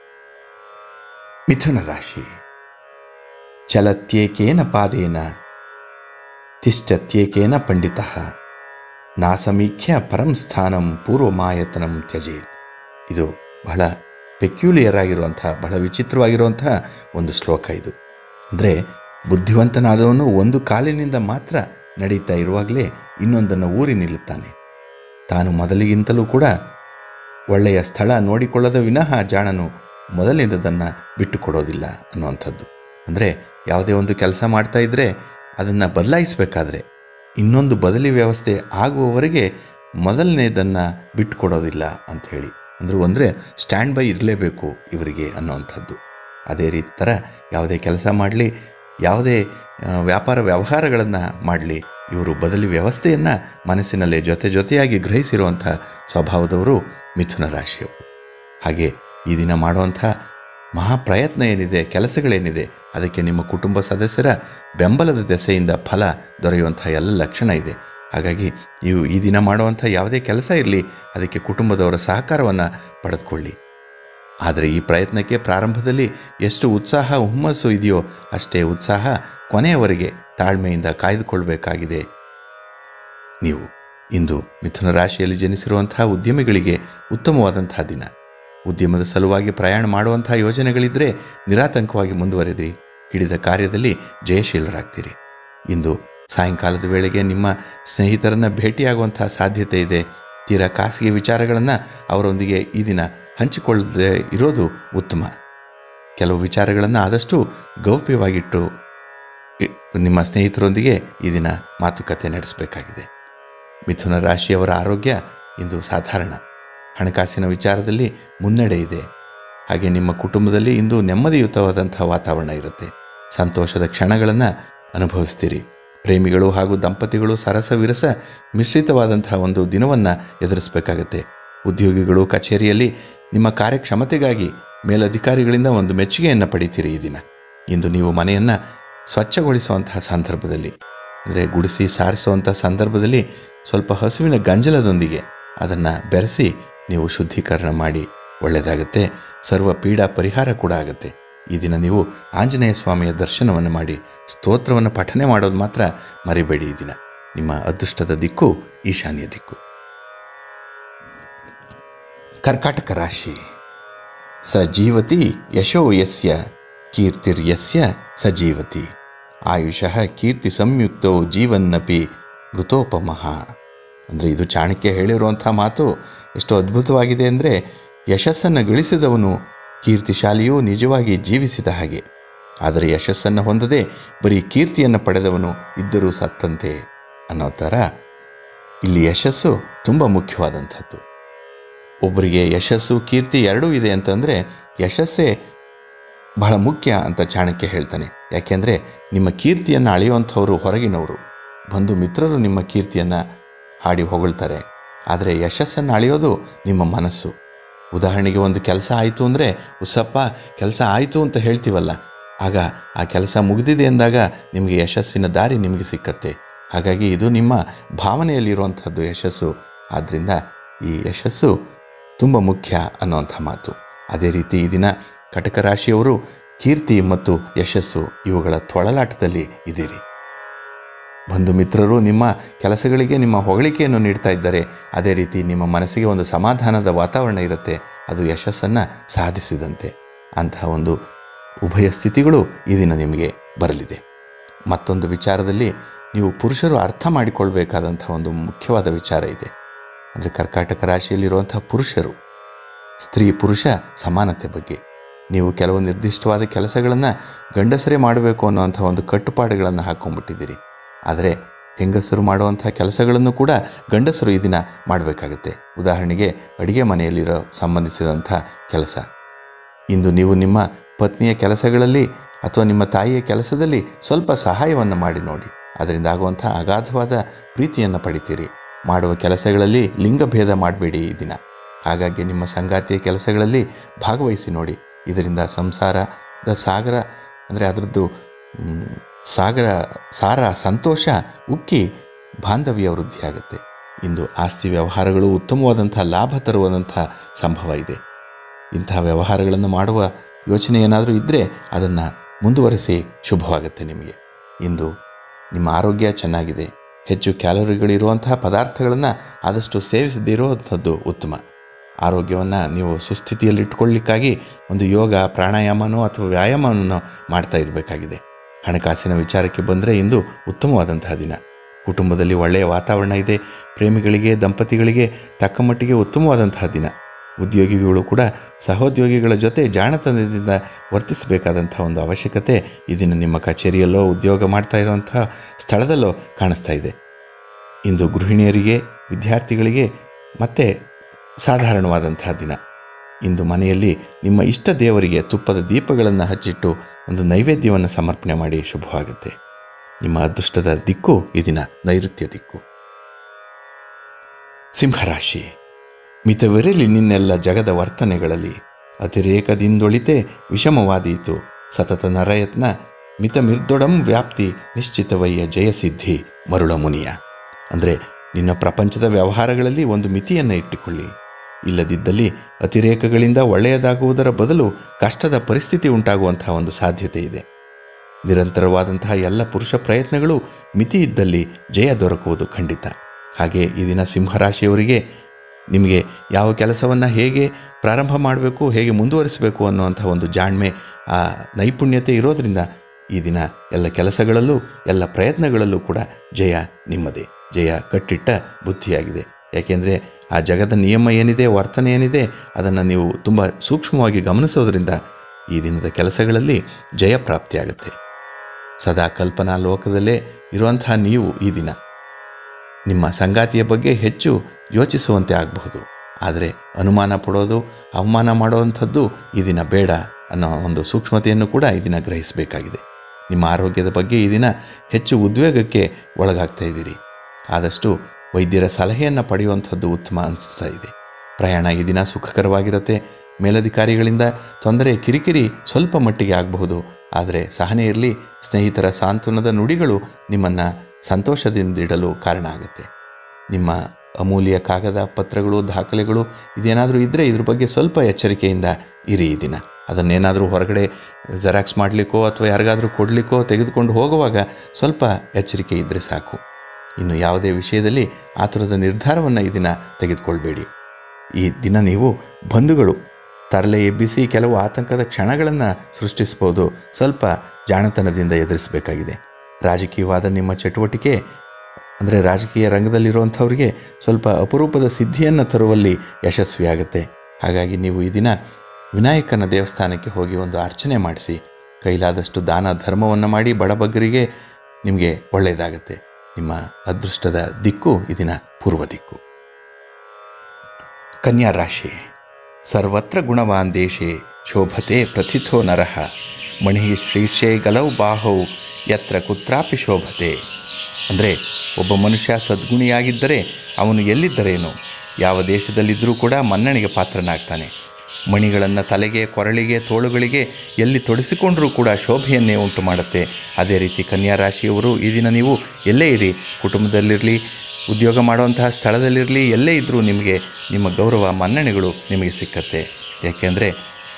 ಮಿಥುನ ರಾಶಿ ಚಲತ್ಯೇಕೇನ ಪಾದೇನ ತಿಷ್ಠತ್ಯೇಕೇನ ಪಂಡಿತ ನಾ ಸಮೀಖ್ಯ ಪರಂ ಸ್ಥಾನಂ ಪೂರ್ವಮಾಯತನಂ ತ್ಯಜೇತ್ ಇದು ಬಹಳ ಪೆಕ್ಯುಲಿಯರ್ ಆಗಿರುವಂಥ ಬಹಳ ವಿಚಿತ್ರವಾಗಿರುವಂಥ ಒಂದು ಶ್ಲೋಕ ಇದು ಅಂದರೆ ಬುದ್ಧಿವಂತನಾದವನು ಒಂದು ಕಾಲಿನಿಂದ ಮಾತ್ರ ನಡೀತಾ ಇರುವಾಗಲೇ ಇನ್ನೊಂದನ್ನು ಊರಿ ನಿಲ್ಲುತ್ತಾನೆ ತಾನು ಮೊದಲಿಗಿಂತಲೂ ಕೂಡ ಒಳ್ಳೆಯ ಸ್ಥಳ ನೋಡಿಕೊಳ್ಳದ ವಿನಃ ಜಾಣನು ಮೊದಲಿನದನ್ನು ಬಿಟ್ಟು ಕೊಡೋದಿಲ್ಲ ಅನ್ನುವಂಥದ್ದು ಅಂದರೆ ಯಾವುದೇ ಒಂದು ಕೆಲಸ ಮಾಡ್ತಾ ಇದ್ದರೆ ಅದನ್ನು ಬದಲಾಯಿಸಬೇಕಾದ್ರೆ ಇನ್ನೊಂದು ಬದಲಿ ವ್ಯವಸ್ಥೆ ಆಗುವವರೆಗೆ ಮೊದಲನೇದನ್ನು ಬಿಟ್ಟು ಕೊಡೋದಿಲ್ಲ ಅಂಥೇಳಿ ಅಂದರು ಅಂದರೆ ಸ್ಟ್ಯಾಂಡ್ ಬೈ ಇರಲೇಬೇಕು ಇವರಿಗೆ ಅನ್ನುವಂಥದ್ದು ಅದೇ ರೀತಿ ಥರ ಯಾವುದೇ ಕೆಲಸ ಮಾಡಲಿ ಯಾವುದೇ ಆ, ವ್ಯಾಪಾರ ವ್ಯವಹಾರಗಳನ್ನು ಮಾಡಲಿ ಇವರು ಬದಲಿ ವ್ಯವಸ್ಥೆಯನ್ನು ಮನಸ್ಸಿನಲ್ಲೇ ಜೊತೆ ಜೊತೆಯಾಗಿ ಗ್ರಹಿಸಿರುವಂಥ ಸ್ವಭಾವದವರು ಮಿಥುನ ರಾಶಿಯವರು ಹಾಗೆ ಈ ದಿನ ಮಾಡುವಂಥ ಮಹಾಪ್ರಯತ್ನ ಏನಿದೆ ಕೆಲಸಗಳೇನಿದೆ ಅದಕ್ಕೆ ನಿಮ್ಮ ಕುಟುಂಬ ಸದಸ್ಯರ ಬೆಂಬಲದ ದೆಸೆಯಿಂದ ಫಲ ದೊರೆಯುವಂಥ ಎಲ್ಲ ಲಕ್ಷಣ ಇದೆ ಹಾಗಾಗಿ ನೀವು ಈ ದಿನ ಮಾಡುವಂಥ ಯಾವುದೇ ಕೆಲಸ ಇರಲಿ ಅದಕ್ಕೆ ಕುಟುಂಬದವರ ಸಹಕಾರವನ್ನು ಪಡೆದುಕೊಳ್ಳಿ ಆದರೆ ಈ ಪ್ರಯತ್ನಕ್ಕೆ ಪ್ರಾರಂಭದಲ್ಲಿ ಎಷ್ಟು ಉತ್ಸಾಹ ಹುಮ್ಮಸ್ಸು ಇದೆಯೋ ಅಷ್ಟೇ ಉತ್ಸಾಹ ಕೊನೆಯವರೆಗೆ ತಾಳ್ಮೆಯಿಂದ ಕಾಯ್ದುಕೊಳ್ಬೇಕಾಗಿದೆ ನೀವು ಇಂದು ಮಿಥುನ ರಾಶಿಯಲ್ಲಿ ಜನಿಸಿರುವಂತಹ ಉದ್ಯಮಿಗಳಿಗೆ ಉತ್ತಮವಾದಂತಹ ದಿನ ಉದ್ಯಮದ ಸಲುವಾಗಿ ಪ್ರಯಾಣ ಮಾಡುವಂತಹ ಯೋಜನೆಗಳಿದ್ದರೆ ನಿರಾತಂಕವಾಗಿ ಮುಂದುವರೆದ್ರಿ ಹಿಡಿದ ಕಾರ್ಯದಲ್ಲಿ ಜಯಶೀಲರಾಗ್ತೀರಿ ಇಂದು ಸಾಯಂಕಾಲದ ವೇಳೆಗೆ ನಿಮ್ಮ ಸ್ನೇಹಿತರನ್ನು ಭೇಟಿಯಾಗುವಂತಹ ಸಾಧ್ಯತೆ ಇದೆ ತೀರಾ ಖಾಸಗಿ ವಿಚಾರಗಳನ್ನು ಅವರೊಂದಿಗೆ ಈ ದಿನ ಹಂಚಿಕೊಳ್ಳದೆ ಇರೋದು ಉತ್ತಮ ಕೆಲವು ವಿಚಾರಗಳನ್ನು ಆದಷ್ಟು ಗೌಪ್ಯವಾಗಿಟ್ಟು ಇ- ನಿಮ್ಮ ಸ್ನೇಹಿತರೊಂದಿಗೆ ಈ ದಿನ ಮಾತುಕತೆ ನಡೆಸಬೇಕಾಗಿದೆ ಮಿಥುನ ರಾಶಿಯವರ ಆರೋಗ್ಯ ಇಂದು ಸಾಧಾರಣ ಹಣಕಾಸಿನ ವಿಚಾರದಲ್ಲಿ ಮುನ್ನಡೆ ಇದೆ ಹಾಗೆ ನಿಮ್ಮ ಕುಟುಂಬದಲ್ಲಿ ಇಂದು ನೆಮ್ಮದಿಯುತವಾದಂತಹ ವಾತಾವರಣ ಇರುತ್ತೆ ಸಂತೋಷದ ಕ್ಷಣಗಳನ್ನು ಅನುಭವಿಸ್ತೀರಿ ಪ್ರೇಮಿಗಳು ಹಾಗೂ ದಂಪತಿಗಳು ಸರಸ ವಿರಸ ಮಿಶ್ರಿತವಾದಂತಹ ಒಂದು ದಿನವನ್ನು ಎದುರಿಸಬೇಕಾಗತ್ತೆ ಉದ್ಯೋಗಿಗಳು ಕಚೇರಿಯಲ್ಲಿ ನಿಮ್ಮ ಕಾರ್ಯಕ್ಷಮತೆಗಾಗಿ ಮೇಲಧಿಕಾರಿಗಳಿಂದ ಒಂದು ಮೆಚ್ಚುಗೆಯನ್ನು ಪಡಿತೀರಿ ಈ ದಿನ ಇಂದು ನೀವು ಮನೆಯನ್ನು ಸ್ವಚ್ಛಗೊಳಿಸುವಂತಹ ಸಂದರ್ಭದಲ್ಲಿ ಅಂದರೆ ಗುಡಿಸಿ ಸಾರಿಸುವಂಥ ಸಂದರ್ಭದಲ್ಲಿ ಸ್ವಲ್ಪ ಹಸುವಿನ ಗಂಜಲದೊಂದಿಗೆ ಅದನ್ನು ಬೆರೆಸಿ ನೀವು ಶುದ್ಧೀಕರಣ ಮಾಡಿ ಒಳ್ಳೆಯದಾಗುತ್ತೆ ಸರ್ವ ಪೀಡಾ ಪರಿಹಾರ ಕೂಡ ಆಗುತ್ತೆ ಈ ದಿನ ನೀವು ಆಂಜನೇಯ ಸ್ವಾಮಿಯ ದರ್ಶನವನ್ನು ಮಾಡಿ ಸ್ತೋತ್ರವನ್ನು ಪಠನೆ ಮಾಡೋದು ಮಾತ್ರ ಮರಿಬೇಡಿ ಈ ದಿನ ನಿಮ್ಮ ಅದೃಷ್ಟದ ದಿಕ್ಕು ಈಶಾನ್ಯ ದಿಕ್ಕು ಕರ್ಕಾಟಕ ರಾಶಿ ಸ ಜೀವತಿ ಯಶೋ ಯಸ್ಯ ಕೀರ್ತಿರ್ಯಸ್ಯ ಸ ಜೀವತಿ ಆಯುಷಃ ಕೀರ್ತಿ ಸಂಯುಕ್ತೋ ಜೀವನ್ನಪಿ ಮೃತೋಪಮಃ ಅಂದರೆ ಇದು ಚಾಣಕ್ಯ ಹೇಳಿರುವಂಥ ಮಾತು ಎಷ್ಟು ಅದ್ಭುತವಾಗಿದೆ ಅಂದರೆ ಯಶಸ್ಸನ್ನು ಗಳಿಸಿದವನು ಕೀರ್ತಿಶಾಲಿಯೂ ನಿಜವಾಗಿ ಜೀವಿಸಿದ ಹಾಗೆ ಆದರೆ ಯಶಸ್ಸನ್ನು ಹೊಂದದೆ ಬರೀ ಕೀರ್ತಿಯನ್ನು ಪಡೆದವನು ಇದ್ದರೂ ಸತ್ತಂತೆ ಅನ್ನೋ ಥರ ಇಲ್ಲಿ ಯಶಸ್ಸು ತುಂಬ ಮುಖ್ಯವಾದಂಥದ್ದು ಒಬ್ಬರಿಗೆ ಯಶಸ್ಸು ಕೀರ್ತಿ ಎರಡೂ ಇದೆ ಅಂತಂದರೆ ಯಶಸ್ಸೇ ಬಹಳ ಮುಖ್ಯ ಅಂತ ಚಾಣಕ್ಯ ಹೇಳ್ತಾನೆ ಯಾಕೆಂದರೆ ನಿಮ್ಮ ಕೀರ್ತಿಯನ್ನು ಅಳೆಯುವಂಥವರು ಹೊರಗಿನವರು ಬಂಧು ಮಿತ್ರರು ನಿಮ್ಮ ಕೀರ್ತಿಯನ್ನು ಹಾಡಿ ಹೊಗಳ್ತಾರೆ ಆದರೆ ಯಶಸ್ಸನ್ನು ಅಳೆಯೋದು ನಿಮ್ಮ ಮನಸ್ಸು ಉದಾಹರಣೆಗೆ ಒಂದು ಕೆಲಸ ಆಯಿತು ಅಂದರೆ ಉಸಪ್ಪ ಕೆಲಸ ಆಯಿತು ಅಂತ ಹೇಳ್ತೀವಲ್ಲ ಆಗ ಆ ಕೆಲಸ ಮುಗಿದಿದೆ ಎಂದಾಗ ನಿಮಗೆ ಯಶಸ್ಸಿನ ದಾರಿ ನಿಮಗೆ ಸಿಕ್ಕತ್ತೆ ಹಾಗಾಗಿ ಇದು ನಿಮ್ಮ ಭಾವನೆಯಲ್ಲಿರುವಂಥದ್ದು ಯಶಸ್ಸು ಆದ್ದರಿಂದ ಈ ಯಶಸ್ಸು ತುಂಬ ಮುಖ್ಯ ಅನ್ನುವಂಥ ಮಾತು ಅದೇ ರೀತಿ ಈ ದಿನ ಕಟಕ ರಾಶಿಯವರು ಕೀರ್ತಿ ಮತ್ತು ಯಶಸ್ಸು ಇವುಗಳ ತೊಳಲಾಟದಲ್ಲಿ ಇದ್ದೀರಿ ಬಂಧು ಮಿತ್ರರು ನಿಮ್ಮ ಕೆಲಸಗಳಿಗೆ ನಿಮ್ಮ ಹೊಗಳಿಕೆಯನ್ನು ನೀಡ್ತಾ ಇದ್ದಾರೆ ಅದೇ ರೀತಿ ನಿಮ್ಮ ಮನಸ್ಸಿಗೆ ಒಂದು ಸಮಾಧಾನದ ವಾತಾವರಣ ಇರುತ್ತೆ ಅದು ಯಶಸ್ಸನ್ನು ಸಾಧಿಸಿದಂತೆ ಅಂತಹ ಒಂದು ಉಭಯ ಸ್ಥಿತಿಗಳು ಈ ದಿನ ನಿಮಗೆ ಬರಲಿದೆ ಮತ್ತೊಂದು ವಿಚಾರದಲ್ಲಿ ನೀವು ಪುರುಷರು ಅರ್ಥ ಮಾಡಿಕೊಳ್ಬೇಕಾದಂಥ ಒಂದು ಮುಖ್ಯವಾದ ವಿಚಾರ ಇದೆ ಅಂದರೆ ಕರ್ಕಾಟಕ ರಾಶಿಯಲ್ಲಿರುವಂಥ ಪುರುಷರು ಸ್ತ್ರೀ ಪುರುಷ ಸಮಾನತೆ ಬಗ್ಗೆ ನೀವು ಕೆಲವು ನಿರ್ದಿಷ್ಟವಾದ ಕೆಲಸಗಳನ್ನು ಗಂಡಸರೇ ಮಾಡಬೇಕು ಅನ್ನುವಂಥ ಒಂದು ಕಟ್ಟುಪಾಡುಗಳನ್ನು ಹಾಕ್ಕೊಂಡ್ಬಿಟ್ಟಿದ್ದೀರಿ ಆದರೆ ಹೆಂಗಸರು ಮಾಡುವಂಥ ಕೆಲಸಗಳನ್ನು ಕೂಡ ಗಂಡಸರು ಈ ದಿನ ಮಾಡಬೇಕಾಗತ್ತೆ ಉದಾಹರಣೆಗೆ ಅಡುಗೆ ಮನೆಯಲ್ಲಿರೋ ಸಂಬಂಧಿಸಿದಂಥ ಕೆಲಸ ಇಂದು ನೀವು ನಿಮ್ಮ ಪತ್ನಿಯ ಕೆಲಸಗಳಲ್ಲಿ ಅಥವಾ ನಿಮ್ಮ ತಾಯಿಯ ಕೆಲಸದಲ್ಲಿ ಸ್ವಲ್ಪ ಸಹಾಯವನ್ನು ಮಾಡಿ ನೋಡಿ ಅದರಿಂದ ಆಗುವಂಥ ಅಗಾಧವಾದ ಪ್ರೀತಿಯನ್ನು ಪಡಿತೀರಿ ಮಾಡುವ ಕೆಲಸಗಳಲ್ಲಿ ಲಿಂಗಭೇದ ಮಾಡಬೇಡಿ ಈ ದಿನ ಹಾಗಾಗಿ ನಿಮ್ಮ ಸಂಗಾತಿಯ ಕೆಲಸಗಳಲ್ಲಿ ಭಾಗವಹಿಸಿ ನೋಡಿ ಇದರಿಂದ ಸಂಸಾರದ ಸಾಗರ ಅಂದರೆ ಅದರದ್ದು ಮ್, ಸಾಗರ ಸಾರ ಸಂತೋಷ ಉಕ್ಕಿ ಬಾಂಧವ್ಯ ವೃದ್ಧಿಯಾಗುತ್ತೆ ಇಂದು ಆಸ್ತಿ ವ್ಯವಹಾರಗಳು ಉತ್ತಮವಾದಂಥ ಲಾಭ ತರುವಂಥ ಸಂಭವ ಇದೆ ಇಂತಹ ವ್ಯವಹಾರಗಳನ್ನು ಮಾಡುವ ಯೋಚನೆ ಏನಾದರೂ ಇದ್ದರೆ ಅದನ್ನು ಮುಂದುವರಿಸಿ ಶುಭವಾಗುತ್ತೆ ನಿಮಗೆ ಇಂದು ನಿಮ್ಮ ಆರೋಗ್ಯ ಚೆನ್ನಾಗಿದೆ ಹೆಚ್ಚು ಕ್ಯಾಲರಿಗಳಿರುವಂತಹ ಪದಾರ್ಥಗಳನ್ನು ಆದಷ್ಟು ಸೇವಿಸದಿರುವಂಥದ್ದು ಉತ್ತಮ ಆರೋಗ್ಯವನ್ನು ನೀವು ಸುಸ್ಥಿತಿಯಲ್ಲಿ ಇಟ್ಕೊಳ್ಳಿಕ್ಕಾಗಿ ಒಂದು ಯೋಗ ಪ್ರಾಣಾಯಾಮನೋ ಅಥವಾ ವ್ಯಾಯಾಮವನ್ನು ಮಾಡ್ತಾ ಇರಬೇಕಾಗಿದೆ ಹಣಕಾಸಿನ ವಿಚಾರಕ್ಕೆ ಬಂದರೆ ಇಂದು ಉತ್ತಮವಾದಂತಹ ದಿನ ಕುಟುಂಬದಲ್ಲಿ ಒಳ್ಳೆಯ ವಾತಾವರಣ ಇದೆ ಪ್ರೇಮಿಗಳಿಗೆ ದಂಪತಿಗಳಿಗೆ ತಕ್ಕ ಮಟ್ಟಿಗೆ ಉತ್ತಮವಾದಂತಹ ದಿನ ಉದ್ಯೋಗಿಗಳು ಕೂಡ ಸಹೋದ್ಯೋಗಿಗಳ ಜೊತೆ ಜಾಣತನದಿಂದ ವರ್ತಿಸಬೇಕಾದಂಥ ಒಂದು ಅವಶ್ಯಕತೆ ಇದನ್ನು ನಿಮ್ಮ ಕಚೇರಿಯಲ್ಲೋ ಉದ್ಯೋಗ ಮಾಡ್ತಾ ಇರುವಂಥ ಸ್ಥಳದಲ್ಲೋ ಕಾಣಿಸ್ತಾ ಇದೆ ಇಂದು ಗೃಹಿಣಿಯರಿಗೆ ವಿದ್ಯಾರ್ಥಿಗಳಿಗೆ ಮತ್ತೆ ಸಾಧಾರಣವಾದಂತಹ ದಿನ ಇಂದು ಮನೆಯಲ್ಲಿ ನಿಮ್ಮ ಇಷ್ಟ ದೇವರಿಗೆ ತುಪ್ಪದ ದೀಪಗಳನ್ನು ಹಚ್ಚಿಟ್ಟು ಒಂದು ನೈವೇದ್ಯವನ್ನು ಸಮರ್ಪಣೆ ಮಾಡಿ ಶುಭವಾಗುತ್ತೆ ನಿಮ್ಮ ಅದೃಷ್ಟದ ದಿಕ್ಕು ಈ ದಿನ ನೈಋತ್ಯ ದಿಕ್ಕು ಸಿಂಹರಾಶಿ ಮಿತವಿರಲಿ ನಿನ್ನೆಲ್ಲ ಜಗದ ವರ್ತನೆಗಳಲ್ಲಿ ಅತಿರೇಕದಿಂದೊಳಿತೆ ವಿಷಮವಾದೀತು ಸತತ ನರಯತ್ನ ಮಿತ ಮಿರ್ದೊಡಂ ವ್ಯಾಪ್ತಿ ನಿಶ್ಚಿತವಯ್ಯ ಜಯಸಿದ್ಧಿ ಮರುಳ ಮುನಿಯ ಅಂದರೆ ನಿನ್ನ ಪ್ರಪಂಚದ ವ್ಯವಹಾರಗಳಲ್ಲಿ ಒಂದು ಮಿತಿಯನ್ನು ಇಟ್ಟುಕೊಳ್ಳಿ ಇಲ್ಲದಿದ್ದಲ್ಲಿ ಅತಿರೇಕಗಳಿಂದ ಒಳ್ಳೆಯದಾಗುವುದರ ಬದಲು ಕಷ್ಟದ ಪರಿಸ್ಥಿತಿ ಉಂಟಾಗುವಂತಹ ಒಂದು ಸಾಧ್ಯತೆ ಇದೆ ನಿರಂತರವಾದಂತಹ ಎಲ್ಲ ಪುರುಷ ಪ್ರಯತ್ನಗಳು ಮಿತಿ ಇದ್ದಲ್ಲಿ ಜಯ ದೊರಕುವುದು ಖಂಡಿತ ಹಾಗೆ ಈ ದಿನ ಸಿಂಹರಾಶಿಯವರಿಗೆ ನಿಮಗೆ ಯಾವ ಕೆಲಸವನ್ನು ಹೇಗೆ ಪ್ರಾರಂಭ ಮಾಡಬೇಕು ಹೇಗೆ ಮುಂದುವರಿಸಬೇಕು ಅನ್ನುವಂಥ ಒಂದು ಜಾಣ್ಮೆ ಆ ನೈಪುಣ್ಯತೆ ಇರೋದರಿಂದ ಈ ದಿನ ಎಲ್ಲ ಕೆಲಸಗಳಲ್ಲೂ ಎಲ್ಲ ಪ್ರಯತ್ನಗಳಲ್ಲೂ ಕೂಡ ಜಯ ನಿಮ್ಮದೇ ಜಯ ಕಟ್ಟಿಟ್ಟ ಬುದ್ಧಿಯಾಗಿದೆ ಯಾಕೆಂದರೆ ಆ ಜಗದ ನಿಯಮ ಏನಿದೆ ವರ್ತನೆ ಏನಿದೆ ಅದನ್ನು ನೀವು ತುಂಬ ಸೂಕ್ಷ್ಮವಾಗಿ ಗಮನಿಸೋದ್ರಿಂದ ಈ ದಿನದ ಕೆಲಸಗಳಲ್ಲಿ ಜಯ ಪ್ರಾಪ್ತಿಯಾಗುತ್ತೆ ಸದಾ ಕಲ್ಪನಾ ಲೋಕದಲ್ಲೇ ಇರುವಂತಹ ನೀವು ಈ ದಿನ ನಿಮ್ಮ ಸಂಗಾತಿಯ ಬಗ್ಗೆ ಹೆಚ್ಚು ಯೋಚಿಸುವಂತೆ ಆಗಬಹುದು ಆದರೆ ಅನುಮಾನ ಪಡೋದು ಅವಮಾನ ಮಾಡುವಂಥದ್ದು ಈ ದಿನ ಬೇಡ ಅನ್ನೋ ಒಂದು ಸೂಕ್ಷ್ಮತೆಯನ್ನು ಕೂಡ ಈ ದಿನ ಗ್ರಹಿಸಬೇಕಾಗಿದೆ ನಿಮ್ಮ ಆರೋಗ್ಯದ ಬಗ್ಗೆ ಈ ದಿನ ಹೆಚ್ಚು ಉದ್ವೇಗಕ್ಕೆ ಒಳಗಾಗ್ತಾ ಇದ್ದೀರಿ ಆದಷ್ಟು ವೈದ್ಯರ ಸಲಹೆಯನ್ನು ಪಡೆಯುವಂಥದ್ದು ಉತ್ತಮ ಅನಿಸ್ತಾ ಇದೆ ಪ್ರಯಾಣ ಈ ದಿನ ಸುಖಕರವಾಗಿರುತ್ತೆ ಮೇಲಧಿಕಾರಿಗಳಿಂದ ತೊಂದರೆ ಕಿರಿಕಿರಿ ಸ್ವಲ್ಪ ಮಟ್ಟಿಗೆ ಆಗಬಹುದು ಆದರೆ ಸಹನೆ ಇರಲಿ ಸ್ನೇಹಿತರ ಸಾಂತ್ವನದ ನುಡಿಗಳು ನಿಮ್ಮನ್ನು ಸಂತೋಷದಿಂದಿಡಲು ಕಾರಣ ಆಗುತ್ತೆ ನಿಮ್ಮ ಅಮೂಲ್ಯ ಕಾಗದ ಪತ್ರಗಳು ದಾಖಲೆಗಳು ಇದೇನಾದರೂ ಇದ್ದರೆ ಇದ್ರ ಬಗ್ಗೆ ಸ್ವಲ್ಪ ಎಚ್ಚರಿಕೆಯಿಂದ ಇರಿ ಈ ದಿನ ಅದನ್ನೇನಾದರೂ ಹೊರಗಡೆ ಜೆರಾಕ್ಸ್ ಮಾಡಲಿಕ್ಕೋ ಅಥವಾ ಯಾರಿಗಾದರೂ ಕೊಡಲಿಕ್ಕೋ ತೆಗೆದುಕೊಂಡು ಹೋಗುವಾಗ ಸ್ವಲ್ಪ ಎಚ್ಚರಿಕೆ ಇದ್ದರೆ ಸಾಕು ಇನ್ನು ಯಾವುದೇ ವಿಷಯದಲ್ಲಿ ಆತುರದ ನಿರ್ಧಾರವನ್ನು ಈ ದಿನ ತೆಗೆದುಕೊಳ್ಬೇಡಿ ಈ ದಿನ ನೀವು ಬಂಧುಗಳು ತರಲೆ ಎಬ್ಬಿಸಿ ಕೆಲವು ಆತಂಕದ ಕ್ಷಣಗಳನ್ನು ಸೃಷ್ಟಿಸ್ಬೋದು ಸ್ವಲ್ಪ ಜಾಣತನದಿಂದ ಎದುರಿಸಬೇಕಾಗಿದೆ ರಾಜಕೀಯವಾದ ನಿಮ್ಮ ಚಟುವಟಿಕೆ ಅಂದರೆ ರಾಜಕೀಯ ರಂಗದಲ್ಲಿರುವಂಥವ್ರಿಗೆ ಸ್ವಲ್ಪ ಅಪರೂಪದ ಸಿದ್ಧಿಯನ್ನು ತರುವಲ್ಲಿ ಯಶಸ್ವಿಯಾಗುತ್ತೆ ಹಾಗಾಗಿ ನೀವು ಈ ದಿನ ವಿನಾಯಕನ ದೇವಸ್ಥಾನಕ್ಕೆ ಹೋಗಿ ಒಂದು ಅರ್ಚನೆ ಮಾಡಿಸಿ ಕೈಲಾದಷ್ಟು ದಾನ ಧರ್ಮವನ್ನು ಮಾಡಿ ಬಡಬಗ್ಗರಿಗೆ ನಿಮಗೆ ಒಳ್ಳೆಯದಾಗುತ್ತೆ ನಿಮ್ಮ ಅದೃಷ್ಟದ ದಿಕ್ಕು ಈ ದಿನ ಪೂರ್ವ ದಿಕ್ಕು ಕನ್ಯಾ ರಾಶಿ ಸರ್ವತ್ರ ಗುಣವಾನ್ ದೇಶೆ ಶೋಭತೆ ಪ್ರಥಿತೋ ನರಃ ಮಣಿ ಶ್ರೀಶೇ ಗಲೌ ಬಾಹೌ ಯತ್ರ ಕುತ್ರಾಪಿ ಶೋಭತೆ ಅಂದರೆ ಒಬ್ಬ ಮನುಷ್ಯ ಸದ್ಗುಣಿಯಾಗಿದ್ದರೆ ಅವನು ಎಲ್ಲಿದ್ದರೇನು ಯಾವ ದೇಶದಲ್ಲಿದ್ದರೂ ಕೂಡ ಮನ್ನಣೆಗೆ ಪಾತ್ರನಾಗ್ತಾನೆ ಮಣಿಗಳನ್ನು ತಲೆಗೆ ಕೊರಳಿಗೆ ತೋಳುಗಳಿಗೆ ಎಲ್ಲಿ ತೊಡಿಸಿಕೊಂಡರೂ ಕೂಡ ಶೋಭೆಯನ್ನೇ ಉಂಟು ಮಾಡುತ್ತೆ ಅದೇ ರೀತಿ ಕನ್ಯಾ ರಾಶಿಯವರು ಈ ದಿನ ನೀವು ಎಲ್ಲೇ ಇರಿ ಕುಟುಂಬದಲ್ಲಿರಲಿ ಉದ್ಯೋಗ ಮಾಡುವಂತಹ ಸ್ಥಳದಲ್ಲಿರಲಿ ಎಲ್ಲೇ ಇದ್ದರೂ ನಿಮಗೆ ನಿಮ್ಮ ಗೌರವ ಮನ್ನಣೆಗಳು ನಿಮಗೆ ಸಿಕ್ಕತ್ತೆ ಯಾಕೆಂದರೆ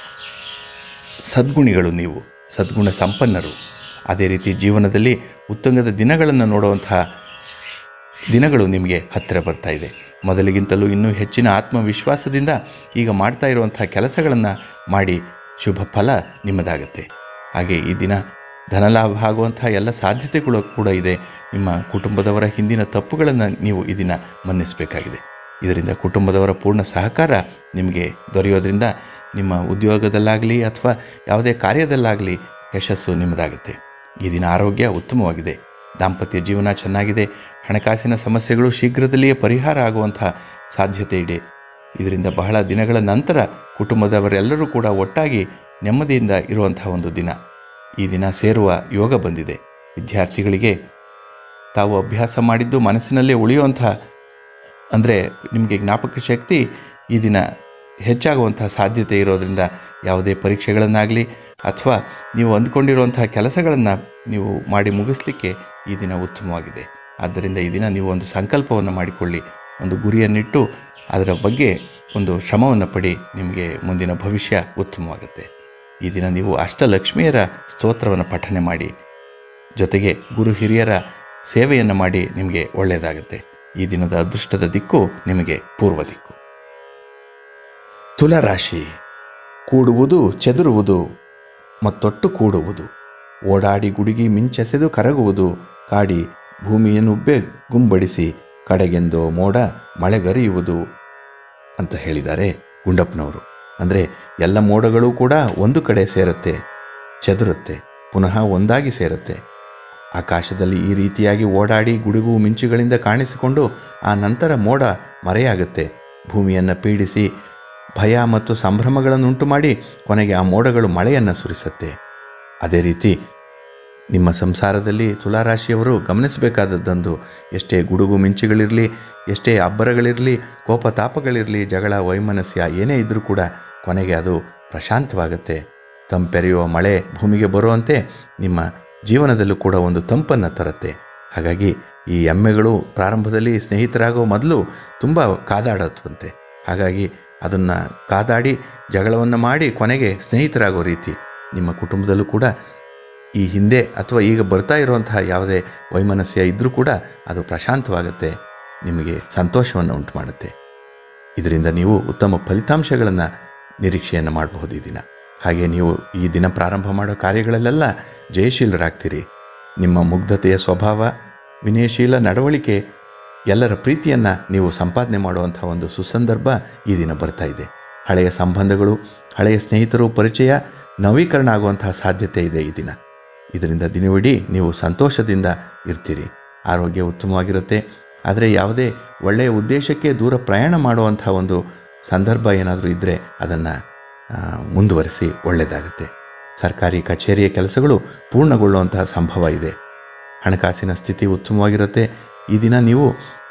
ಸದ್ಗುಣಿಗಳು ನೀವು ಸದ್ಗುಣ ಸಂಪನ್ನರು ಅದೇ ರೀತಿ ಜೀವನದಲ್ಲಿ ಉತ್ತುಂಗದ ದಿನಗಳನ್ನು ನೋಡುವಂತಹ ದಿನಗಳು ನಿಮಗೆ ಹತ್ತಿರ ಬರ್ತಾ ಇದೆ ಮೊದಲಿಗಿಂತಲೂ ಇನ್ನೂ ಹೆಚ್ಚಿನ ಆತ್ಮವಿಶ್ವಾಸದಿಂದ ಈಗ ಮಾಡ್ತಾ ಇರುವಂತಹ ಕೆಲಸಗಳನ್ನು ಮಾಡಿ ಶುಭ ಫಲ ನಿಮ್ಮದಾಗತ್ತೆ ಹಾಗೆ ಈ ದಿನ ಧನಲಾಭ ಆಗುವಂತಹ ಎಲ್ಲ ಸಾಧ್ಯತೆಗಳು ಕೂಡ ಇದೆ ನಿಮ್ಮ ಕುಟುಂಬದವರ ಹಿಂದಿನ ತಪ್ಪುಗಳನ್ನು ನೀವು ಈ ದಿನ ಮನ್ನಿಸಬೇಕಾಗಿದೆ ಇದರಿಂದ ಕುಟುಂಬದವರ ಪೂರ್ಣ ಸಹಕಾರ ನಿಮಗೆ ದೊರೆಯೋದ್ರಿಂದ ನಿಮ್ಮ ಉದ್ಯೋಗದಲ್ಲಾಗಲಿ ಅಥವಾ ಯಾವುದೇ ಕಾರ್ಯದಲ್ಲಾಗಲಿ ಯಶಸ್ಸು ನಿಮ್ಮದಾಗುತ್ತೆ ಈ ದಿನ ಆರೋಗ್ಯ ಉತ್ತಮವಾಗಿದೆ ದಾಂಪತ್ಯ ಜೀವನ ಚೆನ್ನಾಗಿದೆ ಹಣಕಾಸಿನ ಸಮಸ್ಯೆಗಳು ಶೀಘ್ರದಲ್ಲಿಯೇ ಪರಿಹಾರ ಆಗುವಂಥ ಸಾಧ್ಯತೆ ಇದೆ ಇದರಿಂದ ಬಹಳ ದಿನಗಳ ನಂತರ ಕುಟುಂಬದವರೆಲ್ಲರೂ ಕೂಡ ಒಟ್ಟಾಗಿ ನೆಮ್ಮದಿಯಿಂದ ಇರುವಂಥ ಒಂದು ದಿನ ಈ ದಿನ ಸೇರುವ ಯೋಗ ಬಂದಿದೆ ವಿದ್ಯಾರ್ಥಿಗಳಿಗೆ ತಾವು ಅಭ್ಯಾಸ ಮಾಡಿದ್ದು ಮನಸ್ಸಿನಲ್ಲೇ ಉಳಿಯುವಂಥ ಅಂದರೆ ನಿಮಗೆ ಜ್ಞಾಪಕ ಶಕ್ತಿ ಈ ದಿನ ಹೆಚ್ಚಾಗುವಂಥ ಸಾಧ್ಯತೆ ಇರೋದರಿಂದ ಯಾವುದೇ ಪರೀಕ್ಷೆಗಳನ್ನಾಗಲಿ ಅಥವಾ ನೀವು ಅಂದ್ಕೊಂಡಿರುವಂತಹ ಕೆಲಸಗಳನ್ನು ನೀವು ಮಾಡಿ ಮುಗಿಸ್ಲಿಕ್ಕೆ ಈ ದಿನ ಉತ್ತಮವಾಗಿದೆ ಆದ್ದರಿಂದ ಈ ದಿನ ನೀವು ಒಂದು ಸಂಕಲ್ಪವನ್ನು ಮಾಡಿಕೊಳ್ಳಿ ಒಂದು ಗುರಿಯನ್ನಿಟ್ಟು ಅದರ ಬಗ್ಗೆ ಒಂದು ಶ್ರಮವನ್ನು ಪಡಿ ನಿಮಗೆ ಮುಂದಿನ ಭವಿಷ್ಯ ಉತ್ತಮವಾಗುತ್ತೆ ಈ ದಿನ ನೀವು ಅಷ್ಟಲಕ್ಷ್ಮಿಯರ ಸ್ತೋತ್ರವನ್ನು ಪಠನೆ ಮಾಡಿ ಜೊತೆಗೆ ಗುರು ಹಿರಿಯರ ಸೇವೆಯನ್ನು ಮಾಡಿ ನಿಮಗೆ ಒಳ್ಳೆಯದಾಗುತ್ತೆ ಈ ದಿನದ ಅದೃಷ್ಟದ ದಿಕ್ಕು ನಿಮಗೆ ಪೂರ್ವ ದಿಕ್ಕು ತುಲರಾಶಿ ಕೂಡುವುದು ಚೆದುರುವುದು ಮತ್ತೊಟ್ಟು ಕೂಡುವುದು ಓಡಾಡಿ ಗುಡುಗಿ ಮಿಂಚೆಸೆದು ಕರಗುವುದು ಕಾಡಿ ಭೂಮಿಯನ್ನುಬ್ಬೆ ಗುಂಬಡಿಸಿ ಕಡೆಗೆಂದೋ ಮೋಡ ಮಳೆಗರಿಯುವುದು ಅಂತ ಹೇಳಿದ್ದಾರೆ ಗುಂಡಪ್ಪನವರು ಅಂದರೆ ಎಲ್ಲ ಮೋಡಗಳು ಕೂಡ ಒಂದು ಕಡೆ ಸೇರುತ್ತೆ ಚದುರುತ್ತೆ ಪುನಃ ಒಂದಾಗಿ ಸೇರುತ್ತೆ ಆಕಾಶದಲ್ಲಿ ಈ ರೀತಿಯಾಗಿ ಓಡಾಡಿ ಗುಡುಗು ಮಿಂಚುಗಳಿಂದ ಕಾಣಿಸಿಕೊಂಡು ಆ ನಂತರ ಮೋಡ ಮರೆಯಾಗುತ್ತೆ ಭೂಮಿಯನ್ನು ಪೀಡಿಸಿ ಭಯ ಮತ್ತು ಸಂಭ್ರಮಗಳನ್ನುಂಟು ಮಾಡಿ ಕೊನೆಗೆ ಆ ಮೋಡಗಳು ಮಳೆಯನ್ನು ಸುರಿಸುತ್ತೆ ಅದೇ ರೀತಿ ನಿಮ್ಮ ಸಂಸಾರದಲ್ಲಿ ತುಲಾರಾಶಿಯವರು ಗಮನಿಸಬೇಕಾದದ್ದೊಂದು ಎಷ್ಟೇ ಗುಡುಗು ಮಿಂಚುಗಳಿರಲಿ ಎಷ್ಟೇ ಅಬ್ಬರಗಳಿರಲಿ ಕೋಪ ತಾಪಗಳಿರಲಿ ಜಗಳ ವೈಮನಸ್ಯ ಏನೇ ಇದ್ದರೂ ಕೂಡ ಕೊನೆಗೆ ಅದು ಪ್ರಶಾಂತವಾಗುತ್ತೆ ತಂಪೆರೆಯುವ ಮಳೆ ಭೂಮಿಗೆ ಬರುವಂತೆ ನಿಮ್ಮ ಜೀವನದಲ್ಲೂ ಕೂಡ ಒಂದು ತಂಪನ್ನು ತರುತ್ತೆ ಹಾಗಾಗಿ ಈ ಎಮ್ಮೆಗಳು ಪ್ರಾರಂಭದಲ್ಲಿ ಸ್ನೇಹಿತರಾಗೋ ಮೊದಲು ತುಂಬ ಕಾದಾಡತ್ವಂತೆ ಹಾಗಾಗಿ ಅದನ್ನು ಕಾದಾಡಿ ಜಗಳವನ್ನು ಮಾಡಿ ಕೊನೆಗೆ ಸ್ನೇಹಿತರಾಗೋ ರೀತಿ ನಿಮ್ಮ ಕುಟುಂಬದಲ್ಲೂ ಕೂಡ ಈ ಹಿಂದೆ ಅಥವಾ ಈಗ ಬರ್ತಾ ಇರುವಂತಹ ಯಾವುದೇ ವೈಮನಸ್ಯ ಇದ್ದರೂ ಕೂಡ ಅದು ಪ್ರಶಾಂತವಾಗುತ್ತೆ ನಿಮಗೆ ಸಂತೋಷವನ್ನು ಉಂಟು ಮಾಡುತ್ತೆ ಇದರಿಂದ ನೀವು ಉತ್ತಮ ಫಲಿತಾಂಶಗಳನ್ನು ನಿರೀಕ್ಷೆಯನ್ನು ಮಾಡಬಹುದು ಈ ದಿನ ಹಾಗೆ ನೀವು ಈ ದಿನ ಪ್ರಾರಂಭ ಮಾಡೋ ಕಾರ್ಯಗಳಲ್ಲೆಲ್ಲ ಜಯಶೀಲರಾಗ್ತೀರಿ ನಿಮ್ಮ ಮುಗ್ಧತೆಯ ಸ್ವಭಾವ ವಿನಯಶೀಲ ನಡವಳಿಕೆ ಎಲ್ಲರ ಪ್ರೀತಿಯನ್ನು ನೀವು ಸಂಪಾದನೆ ಮಾಡುವಂಥ ಒಂದು ಸುಸಂದರ್ಭ ಈ ದಿನ ಬರ್ತಾ ಇದೆ ಹಳೆಯ ಸಂಬಂಧಗಳು ಹಳೆಯ ಸ್ನೇಹಿತರು ಪರಿಚಯ ನವೀಕರಣ ಆಗುವಂತಹ ಸಾಧ್ಯತೆ ಇದೆ ಈ ದಿನ ಇದರಿಂದ ದಿನವಿಡೀ ನೀವು ಸಂತೋಷದಿಂದ ಇರ್ತೀರಿ ಆರೋಗ್ಯ ಉತ್ತಮವಾಗಿರುತ್ತೆ ಆದರೆ ಯಾವುದೇ ಒಳ್ಳೆಯ ಉದ್ದೇಶಕ್ಕೆ ದೂರ ಪ್ರಯಾಣ ಮಾಡುವಂಥ ಒಂದು ಸಂದರ್ಭ ಏನಾದರೂ ಇದ್ದರೆ ಅದನ್ನು ಮುಂದುವರಿಸಿ ಒಳ್ಳೆಯದಾಗುತ್ತೆ ಸರ್ಕಾರಿ ಕಚೇರಿಯ ಕೆಲಸಗಳು ಪೂರ್ಣಗೊಳ್ಳುವಂತಹ ಸಂಭವ ಇದೆ ಹಣಕಾಸಿನ ಸ್ಥಿತಿ ಉತ್ತಮವಾಗಿರುತ್ತೆ ಈ ದಿನ ನೀವು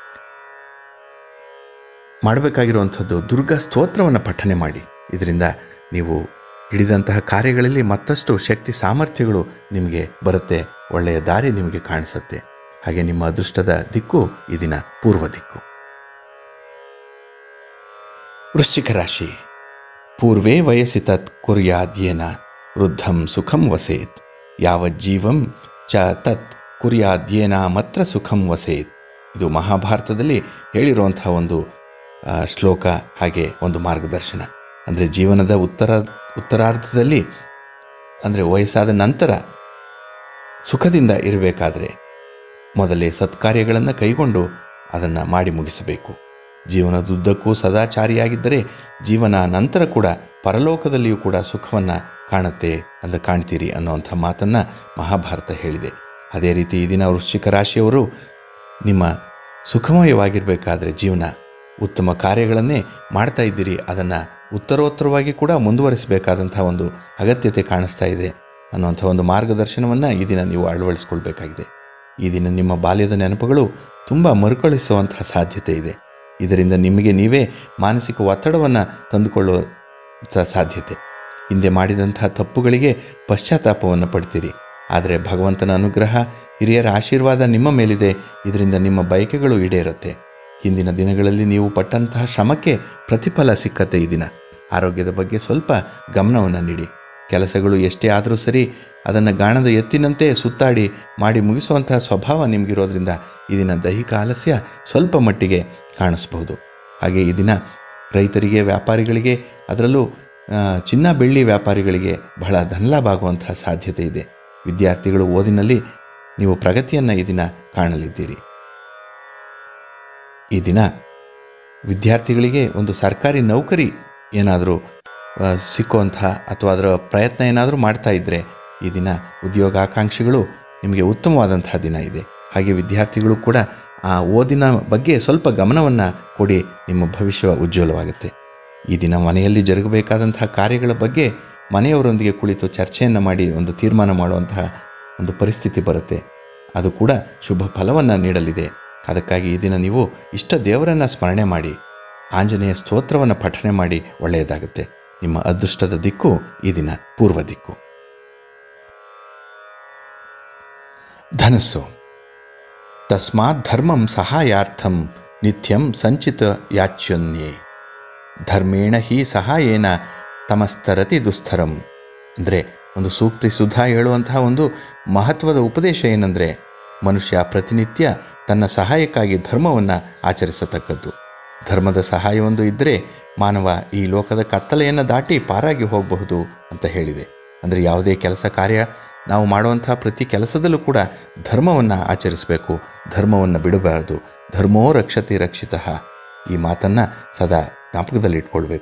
ಮಾಡಬೇಕಾಗಿರುವಂಥದ್ದು ದುರ್ಗಾ ಸ್ತೋತ್ರವನ್ನು ಪಠನೆ ಮಾಡಿ ಇದರಿಂದ ನೀವು ಹಿಡಿದಂತಹ ಕಾರ್ಯಗಳಲ್ಲಿ ಮತ್ತಷ್ಟು ಶಕ್ತಿ ಸಾಮರ್ಥ್ಯಗಳು ನಿಮಗೆ ಬರುತ್ತೆ ಒಳ್ಳೆಯ ದಾರಿ ನಿಮಗೆ ಕಾಣಿಸುತ್ತೆ ಹಾಗೆ ನಿಮ್ಮ ಅದೃಷ್ಟದ ದಿಕ್ಕು ಈ ದಿನ ಪೂರ್ವ ದಿಕ್ಕು ವೃಶ್ಚಿಕ ರಾಶಿ ಪೂರ್ವೇ ವಯಸ್ಸಿ ತತ್ ಕುರ್ಯಾದ್ಯೇನ ವೃದ್ಧಂ ಸುಖಂ ವಸೇತ್ ಯಾವಜ್ಜೀವಂ ಚ ತತ್ ಕುರ್ಯಾದ್ಯೇನ ಮಾತ್ರ ಸುಖಂ ವಸೇತ್ ಇದು ಮಹಾಭಾರತದಲ್ಲಿ ಹೇಳಿರುವಂತಹ ಒಂದು ಆ, ಶ್ಲೋಕ ಹಾಗೆ ಒಂದು ಮಾರ್ಗದರ್ಶನ ಅಂದರೆ ಜೀವನದ ಉತ್ತರ ಉತ್ತರಾರ್ಧದಲ್ಲಿ ಅಂದರೆ ವಯಸ್ಸಾದ ನಂತರ ಸುಖದಿಂದ ಇರಬೇಕಾದ್ರೆ ಮೊದಲೇ ಸತ್ಕಾರ್ಯಗಳನ್ನು ಕೈಗೊಂಡು ಅದನ್ನು ಮಾಡಿ ಮುಗಿಸಬೇಕು ಜೀವನದುದ್ದಕ್ಕೂ ಸದಾಚಾರಿಯಾಗಿದ್ದರೆ ಜೀವನ ನಂತರ ಕೂಡ ಪರಲೋಕದಲ್ಲಿಯೂ ಕೂಡ ಸುಖವನ್ನು ಕಾಣುತ್ತೆ ಅಂತ ಕಾಣ್ತೀರಿ ಅನ್ನುವಂಥ ಮಾತನ್ನು ಮಹಾಭಾರತ ಹೇಳಿದೆ ಅದೇ ರೀತಿ ಈ ದಿನ ವೃಶ್ಚಿಕ ರಾಶಿಯವರು ನಿಮ್ಮ ಸುಖಮಯವಾಗಿರಬೇಕಾದ್ರೆ ಜೀವನ ಉತ್ತಮ ಕಾರ್ಯಗಳನ್ನೇ ಮಾಡ್ತಾ ಇದ್ದೀರಿ ಅದನ್ನು ಉತ್ತರೋತ್ತರವಾಗಿ ಕೂಡ ಮುಂದುವರಿಸಬೇಕಾದಂಥ ಒಂದು ಅಗತ್ಯತೆ ಕಾಣಿಸ್ತಾ ಇದೆ ಅನ್ನುವಂಥ ಒಂದು ಮಾರ್ಗದರ್ಶನವನ್ನು ಈ ದಿನ ನೀವು ಅಳವಡಿಸ್ಕೊಳ್ಬೇಕಾಗಿದೆ ಈ ದಿನ ನಿಮ್ಮ ಬಾಲ್ಯದ ನೆನಪುಗಳು ತುಂಬ ಮರುಕಳಿಸುವಂತಹ ಸಾಧ್ಯತೆ ಇದೆ ಇದರಿಂದ ನಿಮಗೆ ನೀವೇ ಮಾನಸಿಕ ಒತ್ತಡವನ್ನು ತಂದುಕೊಳ್ಳುವ ಸಾಧ್ಯತೆ ಹಿಂದೆ ಮಾಡಿದಂತಹ ತಪ್ಪುಗಳಿಗೆ ಪಶ್ಚಾತ್ತಾಪವನ್ನು ಪಡ್ತೀರಿ ಆದರೆ ಭಗವಂತನ ಅನುಗ್ರಹ ಹಿರಿಯರ ಆಶೀರ್ವಾದ ನಿಮ್ಮ ಮೇಲಿದೆ ಇದರಿಂದ ನಿಮ್ಮ ಬಯಕೆಗಳು ಈಡೇರುತ್ತೆ ಹಿಂದಿನ ದಿನಗಳಲ್ಲಿ ನೀವು ಪಟ್ಟಂತಹ ಶ್ರಮಕ್ಕೆ ಪ್ರತಿಫಲ ಸಿಕ್ಕತ್ತೆ ಈ ದಿನ ಆರೋಗ್ಯದ ಬಗ್ಗೆ ಸ್ವಲ್ಪ ಗಮನವನ್ನು ನೀಡಿ ಕೆಲಸಗಳು ಎಷ್ಟೇ ಆದರೂ ಸರಿ ಅದನ್ನು ಗಾಣದ ಎತ್ತಿನಂತೆ ಸುತ್ತಾಡಿ ಮಾಡಿ ಮುಗಿಸುವಂತಹ ಸ್ವಭಾವ ನಿಮಗಿರೋದ್ರಿಂದ ಈ ದಿನ ದೈಹಿಕ ಆಲಸ್ಯ ಸ್ವಲ್ಪ ಮಟ್ಟಿಗೆ ಕಾಣಿಸ್ಬಹುದು ಹಾಗೆ ಈ ದಿನ ರೈತರಿಗೆ ವ್ಯಾಪಾರಿಗಳಿಗೆ ಅದರಲ್ಲೂ ಆ, ಚಿನ್ನ ಬೆಳ್ಳಿ ವ್ಯಾಪಾರಿಗಳಿಗೆ ಬಹಳ ಧನಲಾಭ ಆಗುವಂತಹ ಸಾಧ್ಯತೆ ಇದೆ ವಿದ್ಯಾರ್ಥಿಗಳು ಓದಿನಲ್ಲಿ ನೀವು ಪ್ರಗತಿಯನ್ನು ಈ ದಿನ ಕಾಣಲಿದ್ದೀರಿ ಈ ದಿನ ವಿದ್ಯಾರ್ಥಿಗಳಿಗೆ ಒಂದು ಸರ್ಕಾರಿ ನೌಕರಿ ಏನಾದರೂ ಸಿಕ್ಕುವಂತಹ ಅಥವಾ ಅದರ ಪ್ರಯತ್ನ ಏನಾದರೂ ಮಾಡ್ತಾ ಇದ್ದರೆ ಈ ದಿನ ಉದ್ಯೋಗಾಕಾಂಕ್ಷಿಗಳು ನಿಮಗೆ ಉತ್ತಮವಾದಂತಹ ದಿನ ಇದೆ ಹಾಗೆ ವಿದ್ಯಾರ್ಥಿಗಳು ಕೂಡ ಆ ಓದಿನ ಬಗ್ಗೆ ಸ್ವಲ್ಪ ಗಮನವನ್ನು ಕೊಡಿ ನಿಮ್ಮ ಭವಿಷ್ಯ ಉಜ್ವಲವಾಗುತ್ತೆ ಈ ದಿನ ಮನೆಯಲ್ಲಿ ಜರುಗಬೇಕಾದಂತಹ ಕಾರ್ಯಗಳ ಬಗ್ಗೆ ಮನೆಯವರೊಂದಿಗೆ ಕುಳಿತು ಚರ್ಚೆಯನ್ನು ಮಾಡಿ ಒಂದು ತೀರ್ಮಾನ ಮಾಡುವಂತಹ ಒಂದು ಪರಿಸ್ಥಿತಿ ಬರುತ್ತೆ ಅದು ಕೂಡ ಶುಭ ಫಲವನ್ನು ನೀಡಲಿದೆ ಅದಕ್ಕಾಗಿ ಈ ದಿನ ನೀವು ಇಷ್ಟ ದೇವರನ್ನು ಸ್ಮರಣೆ ಮಾಡಿ ಆಂಜನೇಯ ಸ್ತೋತ್ರವನ್ನು ಪಠನೆ ಮಾಡಿ ಒಳ್ಳೆಯದಾಗುತ್ತೆ ನಿಮ್ಮ ಅದೃಷ್ಟದ ದಿಕ್ಕು ಈ ದಿನ ಪೂರ್ವ ದಿಕ್ಕು ಧನಸ್ಸು ತಸ್ಮಾತ್ ಧರ್ಮಂ ಸಹಾಯಾರ್ಥಂ ನಿತ್ಯಂ ಸಂಚಿತ ಯಾಚ್ಯನ್ಯೇ ಧರ್ಮೇಣ ಹಿ ಸಹಾಯೇನ ತಮಸ್ತರತಿ ದುಸ್ತರಂ ಅಂದರೆ ಒಂದು ಸೂಕ್ತಿ ಸುಧಾ ಹೇಳುವಂತಹ ಒಂದು ಮಹತ್ವದ ಉಪದೇಶ ಏನಂದರೆ ಮನುಷ್ಯ ಪ್ರತಿನಿತ್ಯ ತನ್ನ ಸಹಾಯಕ್ಕಾಗಿ ಧರ್ಮವನ್ನು ಆಚರಿಸತಕ್ಕದ್ದು ಧರ್ಮದ ಸಹಾಯವೊಂದು ಇದ್ದರೆ ಮಾನವ ಈ ಲೋಕದ ಕತ್ತಲೆಯನ್ನು ದಾಟಿ ಪಾರಾಗಿ ಹೋಗಬಹುದು ಅಂತ ಹೇಳಿದೆ ಅಂದರೆ ಯಾವುದೇ ಕೆಲಸ ಕಾರ್ಯ ನಾವು ಮಾಡುವಂಥ ಪ್ರತಿ ಕೆಲಸದಲ್ಲೂ ಕೂಡ ಧರ್ಮವನ್ನು ಆಚರಿಸಬೇಕು ಧರ್ಮವನ್ನು ಬಿಡಬಾರದು ಧರ್ಮೋ ರಕ್ಷತೆ ರಕ್ಷಿತಃ ಈ ಮಾತನ್ನು ಸದಾ ಜ್ಞಾಪಕದಲ್ಲಿಟ್ಕೊಳ್ಬೇಕು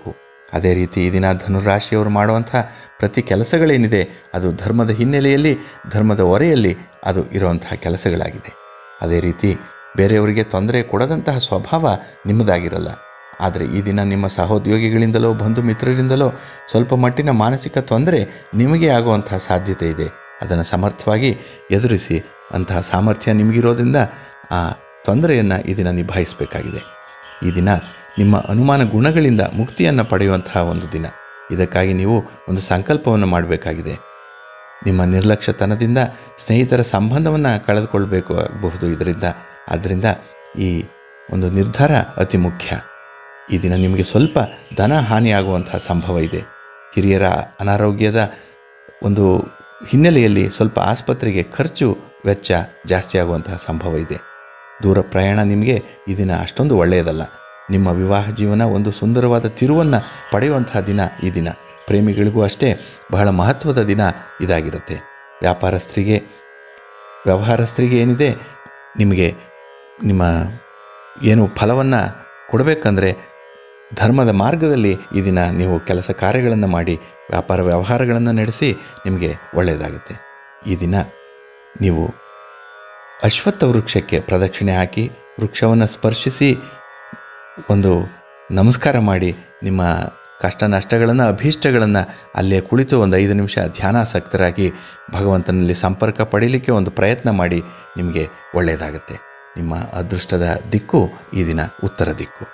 ಅದೇ ರೀತಿ ಈ ದಿನ ಧನುರಾಶಿಯವರು ಮಾಡುವಂಥ ಪ್ರತಿ ಕೆಲಸಗಳೇನಿದೆ ಅದು ಧರ್ಮದ ಹಿನ್ನೆಲೆಯಲ್ಲಿ ಧರ್ಮದ ಹೊರೆಯಲ್ಲಿ ಅದು ಇರುವಂತಹ ಕೆಲಸಗಳಾಗಿದೆ ಅದೇ ರೀತಿ ಬೇರೆಯವರಿಗೆ ತೊಂದರೆ ಕೊಡದಂತಹ ಸ್ವಭಾವ ನಿಮ್ಮದಾಗಿರಲ್ಲ ಆದರೆ ಈ ದಿನ ನಿಮ್ಮ ಸಹೋದ್ಯೋಗಿಗಳಿಂದಲೋ ಬಂಧು ಮಿತ್ರರಿಂದಲೋ ಸ್ವಲ್ಪ ಮಟ್ಟಿನ ಮಾನಸಿಕ ತೊಂದರೆ ನಿಮಗೆ ಆಗುವಂತಹ ಸಾಧ್ಯತೆ ಇದೆ ಅದನ್ನು ಸಮರ್ಥವಾಗಿ ಎದುರಿಸಿ ಅಂತಹ ಸಾಮರ್ಥ್ಯ ನಿಮಗಿರೋದ್ರಿಂದ ಆ ತೊಂದರೆಯನ್ನು ಈ ದಿನ ನಿಭಾಯಿಸಬೇಕಾಗಿದೆ ಈ ದಿನ ನಿಮ್ಮ ಅನುಮಾನ ಗುಣಗಳಿಂದ ಮುಕ್ತಿಯನ್ನು ಪಡೆಯುವಂತಹ ಒಂದು ದಿನ ಇದಕ್ಕಾಗಿ ನೀವು ಒಂದು ಸಂಕಲ್ಪವನ್ನು ಮಾಡಬೇಕಾಗಿದೆ ನಿಮ್ಮ ನಿರ್ಲಕ್ಷ್ಯತನದಿಂದ ಸ್ನೇಹಿತರ ಸಂಬಂಧವನ್ನು ಕಳೆದುಕೊಳ್ಬೇಕು ಆಗಬಹುದು ಇದರಿಂದ ಆದ್ದರಿಂದ ಈ ಒಂದು ನಿರ್ಧಾರ ಅತಿ ಮುಖ್ಯ ಈ ದಿನ ನಿಮಗೆ ಸ್ವಲ್ಪ ಧನ ಹಾನಿಯಾಗುವಂತಹ ಸಂಭವ ಇದೆ ಹಿರಿಯರ ಅನಾರೋಗ್ಯದ ಒಂದು ಹಿನ್ನೆಲೆಯಲ್ಲಿ ಸ್ವಲ್ಪ ಆಸ್ಪತ್ರೆಗೆ ಖರ್ಚು ವೆಚ್ಚ ಜಾಸ್ತಿ ಆಗುವಂತಹ ಸಂಭವ ಇದೆ ದೂರ ಪ್ರಯಾಣ ನಿಮಗೆ ಈ ದಿನ ಅಷ್ಟೊಂದು ಒಳ್ಳೆಯದಲ್ಲ ನಿಮ್ಮ ವಿವಾಹ ಜೀವನ ಒಂದು ಸುಂದರವಾದ ತಿರುವನ್ನು ಪಡೆಯುವಂತಹ ದಿನ ಈ ದಿನ ಪ್ರೇಮಿಗಳಿಗೂ ಅಷ್ಟೇ ಬಹಳ ಮಹತ್ವದ ದಿನ ಇದಾಗಿರುತ್ತೆ ವ್ಯಾಪಾರಸ್ಥರಿಗೆ ವ್ಯವಹಾರಸ್ಥರಿಗೆ ಏನಿದೆ ನಿಮಗೆ ನಿಮ್ಮ ಏನು ಫಲವನ್ನು ಕೊಡಬೇಕಂದ್ರೆ ಧರ್ಮದ ಮಾರ್ಗದಲ್ಲಿ ಈ ದಿನ ನೀವು ಕೆಲಸ ಕಾರ್ಯಗಳನ್ನು ಮಾಡಿ ವ್ಯಾಪಾರ ವ್ಯವಹಾರಗಳನ್ನು ನಡೆಸಿ ನಿಮಗೆ ಒಳ್ಳೆಯದಾಗುತ್ತೆ ಈ ದಿನ ನೀವು ಅಶ್ವತ್ಥ ವೃಕ್ಷಕ್ಕೆ ಪ್ರದಕ್ಷಿಣೆ ಹಾಕಿ ವೃಕ್ಷವನ್ನು ಸ್ಪರ್ಶಿಸಿ ಒಂದು ನಮಸ್ಕಾರ ಮಾಡಿ ನಿಮ್ಮ ಕಷ್ಟ ನಷ್ಟಗಳನ್ನು ಅಭೀಷ್ಟಗಳನ್ನು ಅಲ್ಲೇ ಕುಳಿತು ಒಂದು ಐದು ನಿಮಿಷ ಧ್ಯಾನಾಸಕ್ತರಾಗಿ ಭಗವಂತನಲ್ಲಿ ಸಂಪರ್ಕ ಪಡೀಲಿಕ್ಕೆ ಒಂದು ಪ್ರಯತ್ನ ಮಾಡಿ ನಿಮಗೆ ಒಳ್ಳೆಯದಾಗುತ್ತೆ ನಿಮ್ಮ ಅದೃಷ್ಟದ ದಿಕ್ಕು ಈ ದಿನ ಉತ್ತರ ದಿಕ್ಕು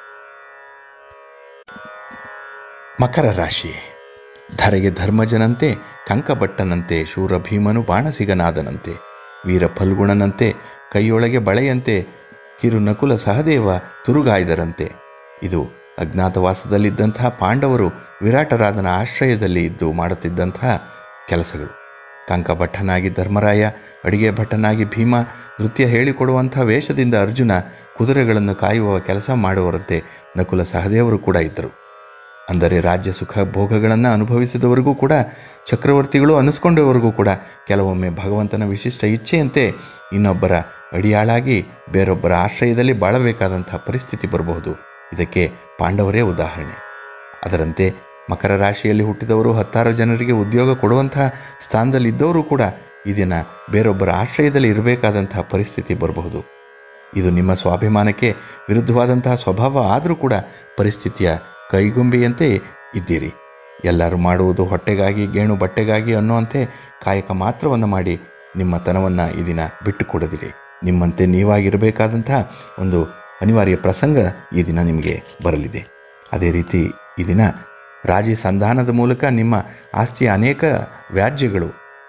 ಮಕರ ರಾಶಿ ಧರೆಗೆ ಧರ್ಮಜನಂತೆ ಕಂಕಭಟ್ಟನಂತೆ ಶೂರ ಭೀಮನು ಬಾಣಸಿಗನಾದನಂತೆ ವೀರ ಫಲ್ಗುಣನಂತೆ ಕೈಯೊಳಗೆ ಬಳೆಯಂತೆ ಕಿರು ನಕುಲ ಸಹದೇವ ತುರುಗಾಯ್ದರಂತೆ ಇದು ಅಜ್ಞಾತವಾಸದಲ್ಲಿದ್ದಂತಹ ಪಾಂಡವರು ವಿರಾಟರಾದನ ಆಶ್ರಯದಲ್ಲಿ ಇದ್ದು ಮಾಡುತ್ತಿದ್ದಂತಹ ಕೆಲಸಗಳು ಕಂಕಭಟ್ಟನಾಗಿ ಧರ್ಮರಾಯ ಅಡಿಗೆ ಭಟ್ಟನಾಗಿ ಭೀಮ ನೃತ್ಯ ಹೇಳಿಕೊಡುವಂಥ ವೇಷದಿಂದ ಅರ್ಜುನ ಕುದುರೆಗಳನ್ನು ಕಾಯುವ ಕೆಲಸ ಮಾಡುವರಂತೆ ನಕುಲ ಸಹದೇವರು ಕೂಡ ಇದ್ದರು ಅಂದರೆ ರಾಜ್ಯ ಸುಖ ಭೋಗಗಳನ್ನು ಅನುಭವಿಸಿದವರಿಗೂ ಕೂಡ ಚಕ್ರವರ್ತಿಗಳು ಅನ್ನಿಸ್ಕೊಂಡವರಿಗೂ ಕೂಡ ಕೆಲವೊಮ್ಮೆ ಭಗವಂತನ ವಿಶಿಷ್ಟ ಇಚ್ಛೆಯಂತೆ ಇನ್ನೊಬ್ಬರ ಅಡಿಯಾಳಾಗಿ ಬೇರೊಬ್ಬರ ಆಶ್ರಯದಲ್ಲಿ ಬಾಳಬೇಕಾದಂತಹ ಪರಿಸ್ಥಿತಿ ಬರಬಹುದು ಇದಕ್ಕೆ ಪಾಂಡವರೇ ಉದಾಹರಣೆ ಅದರಂತೆ ಮಕರ ರಾಶಿಯಲ್ಲಿ ಹುಟ್ಟಿದವರು ಹತ್ತಾರು ಜನರಿಗೆ ಉದ್ಯೋಗ ಕೊಡುವಂತಹ ಸ್ಥಾನದಲ್ಲಿದ್ದವರು ಕೂಡ ಈ ದಿನ ಬೇರೊಬ್ಬರ ಆಶ್ರಯದಲ್ಲಿ ಇರಬೇಕಾದಂತಹ ಪರಿಸ್ಥಿತಿ ಬರಬಹುದು ಇದು ನಿಮ್ಮ ಸ್ವಾಭಿಮಾನಕ್ಕೆ ವಿರುದ್ಧವಾದಂತಹ ಸ್ವಭಾವ ಆದರೂ ಕೂಡ ಪರಿಸ್ಥಿತಿಯ ಕೈಗೊಂಬೆಯಂತೆ ಇದ್ದೀರಿ ಎಲ್ಲರೂ ಮಾಡುವುದು ಹೊಟ್ಟೆಗಾಗಿ ಗೇಣು ಬಟ್ಟೆಗಾಗಿ ಅನ್ನುವಂತೆ ಕಾಯಕ ಮಾತ್ರವನ್ನು ಮಾಡಿ ನಿಮ್ಮ ತನವನ್ನು ಈ ದಿನ ಬಿಟ್ಟುಕೊಡದಿರಿ ನಿಮ್ಮಂತೆ ನೀವಾಗಿರಬೇಕಾದಂತಹ ಒಂದು ಅನಿವಾರ್ಯ ಪ್ರಸಂಗ ಈ ದಿನ ನಿಮಗೆ ಬರಲಿದೆ ಅದೇ ರೀತಿ ಈ ದಿನ ರಾಜಿ ಸಂಧಾನದ ಮೂಲಕ ನಿಮ್ಮ ಆಸ್ತಿಯ ಅನೇಕ ವ್ಯಾಜ್ಯಗಳು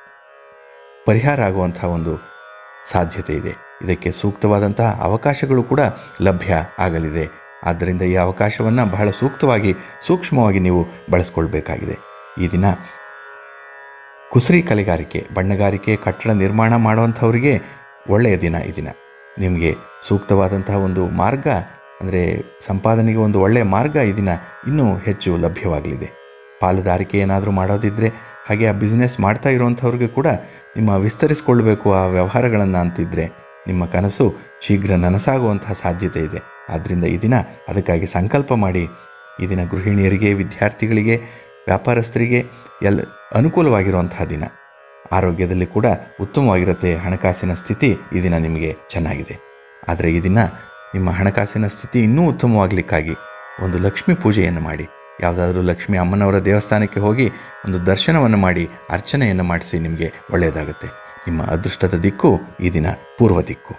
ಪರಿಹಾರ ಆಗುವಂಥ ಒಂದು ಸಾಧ್ಯತೆ ಇದೆ ಇದಕ್ಕೆ ಸೂಕ್ತವಾದಂತಹ ಅವಕಾಶಗಳು ಕೂಡ ಲಭ್ಯ ಆಗಲಿದೆ ಆದ್ದರಿಂದ ಈ ಅವಕಾಶವನ್ನು ಬಹಳ ಸೂಕ್ತವಾಗಿ ಸೂಕ್ಷ್ಮವಾಗಿ ನೀವು ಬಳಸ್ಕೊಳ್ಬೇಕಾಗಿದೆ ಈ ದಿನ ಕುಸರಿ ಕಲೆಗಾರಿಕೆ ಬಣ್ಣಗಾರಿಕೆ ಕಟ್ಟಡ ನಿರ್ಮಾಣ ಮಾಡುವಂಥವರಿಗೆ ಒಳ್ಳೆಯ ದಿನ ಈ ದಿನ ನಿಮಗೆ ಸೂಕ್ತವಾದಂತಹ ಒಂದು ಮಾರ್ಗ ಅಂದರೆ ಸಂಪಾದನೆಗೆ ಒಂದು ಒಳ್ಳೆಯ ಮಾರ್ಗ ಈ ದಿನ ಇನ್ನೂ ಹೆಚ್ಚು ಲಭ್ಯವಾಗಲಿದೆ ಪಾಲುದಾರಿಕೆ ಏನಾದರೂ ಮಾಡೋದಿದ್ದರೆ ಹಾಗೆ ಆ ಬಿಸ್ನೆಸ್ ಮಾಡ್ತಾ ಇರುವಂಥವ್ರಿಗೆ ಕೂಡ ನಿಮ್ಮ ವಿಸ್ತರಿಸ್ಕೊಳ್ಬೇಕು ಆ ವ್ಯವಹಾರಗಳನ್ನು ಅಂತಿದ್ದರೆ ನಿಮ್ಮ ಕನಸು ಶೀಘ್ರ ನನಸಾಗುವಂತಹ ಸಾಧ್ಯತೆ ಇದೆ ಆದ್ದರಿಂದ ಈ ದಿನ ಅದಕ್ಕಾಗಿ ಸಂಕಲ್ಪ ಮಾಡಿ ಈ ದಿನ ಗೃಹಿಣಿಯರಿಗೆ ವಿದ್ಯಾರ್ಥಿಗಳಿಗೆ ವ್ಯಾಪಾರಸ್ಥರಿಗೆ ಎಲ್ಲ ಅನುಕೂಲವಾಗಿರುವಂತಹ ದಿನ ಆರೋಗ್ಯದಲ್ಲಿ ಕೂಡ ಉತ್ತಮವಾಗಿರುತ್ತೆ ಹಣಕಾಸಿನ ಸ್ಥಿತಿ ಈ ದಿನ ನಿಮಗೆ ಚೆನ್ನಾಗಿದೆ ಆದರೆ ಈ ದಿನ ನಿಮ್ಮ ಹಣಕಾಸಿನ ಸ್ಥಿತಿ ಇನ್ನೂ ಉತ್ತಮವಾಗಲಿಕ್ಕಾಗಿ ಒಂದು ಲಕ್ಷ್ಮೀ ಪೂಜೆಯನ್ನು ಮಾಡಿ ಯಾವುದಾದ್ರೂ ಲಕ್ಷ್ಮೀ ಅಮ್ಮನವರ ದೇವಸ್ಥಾನಕ್ಕೆ ಹೋಗಿ ಒಂದು ದರ್ಶನವನ್ನು ಮಾಡಿ ಅರ್ಚನೆಯನ್ನು ಮಾಡಿಸಿ ನಿಮಗೆ ಒಳ್ಳೆಯದಾಗುತ್ತೆ ನಿಮ್ಮ ಅದೃಷ್ಟದ ದಿಕ್ಕು ಈ ದಿನ ಪೂರ್ವ ದಿಕ್ಕು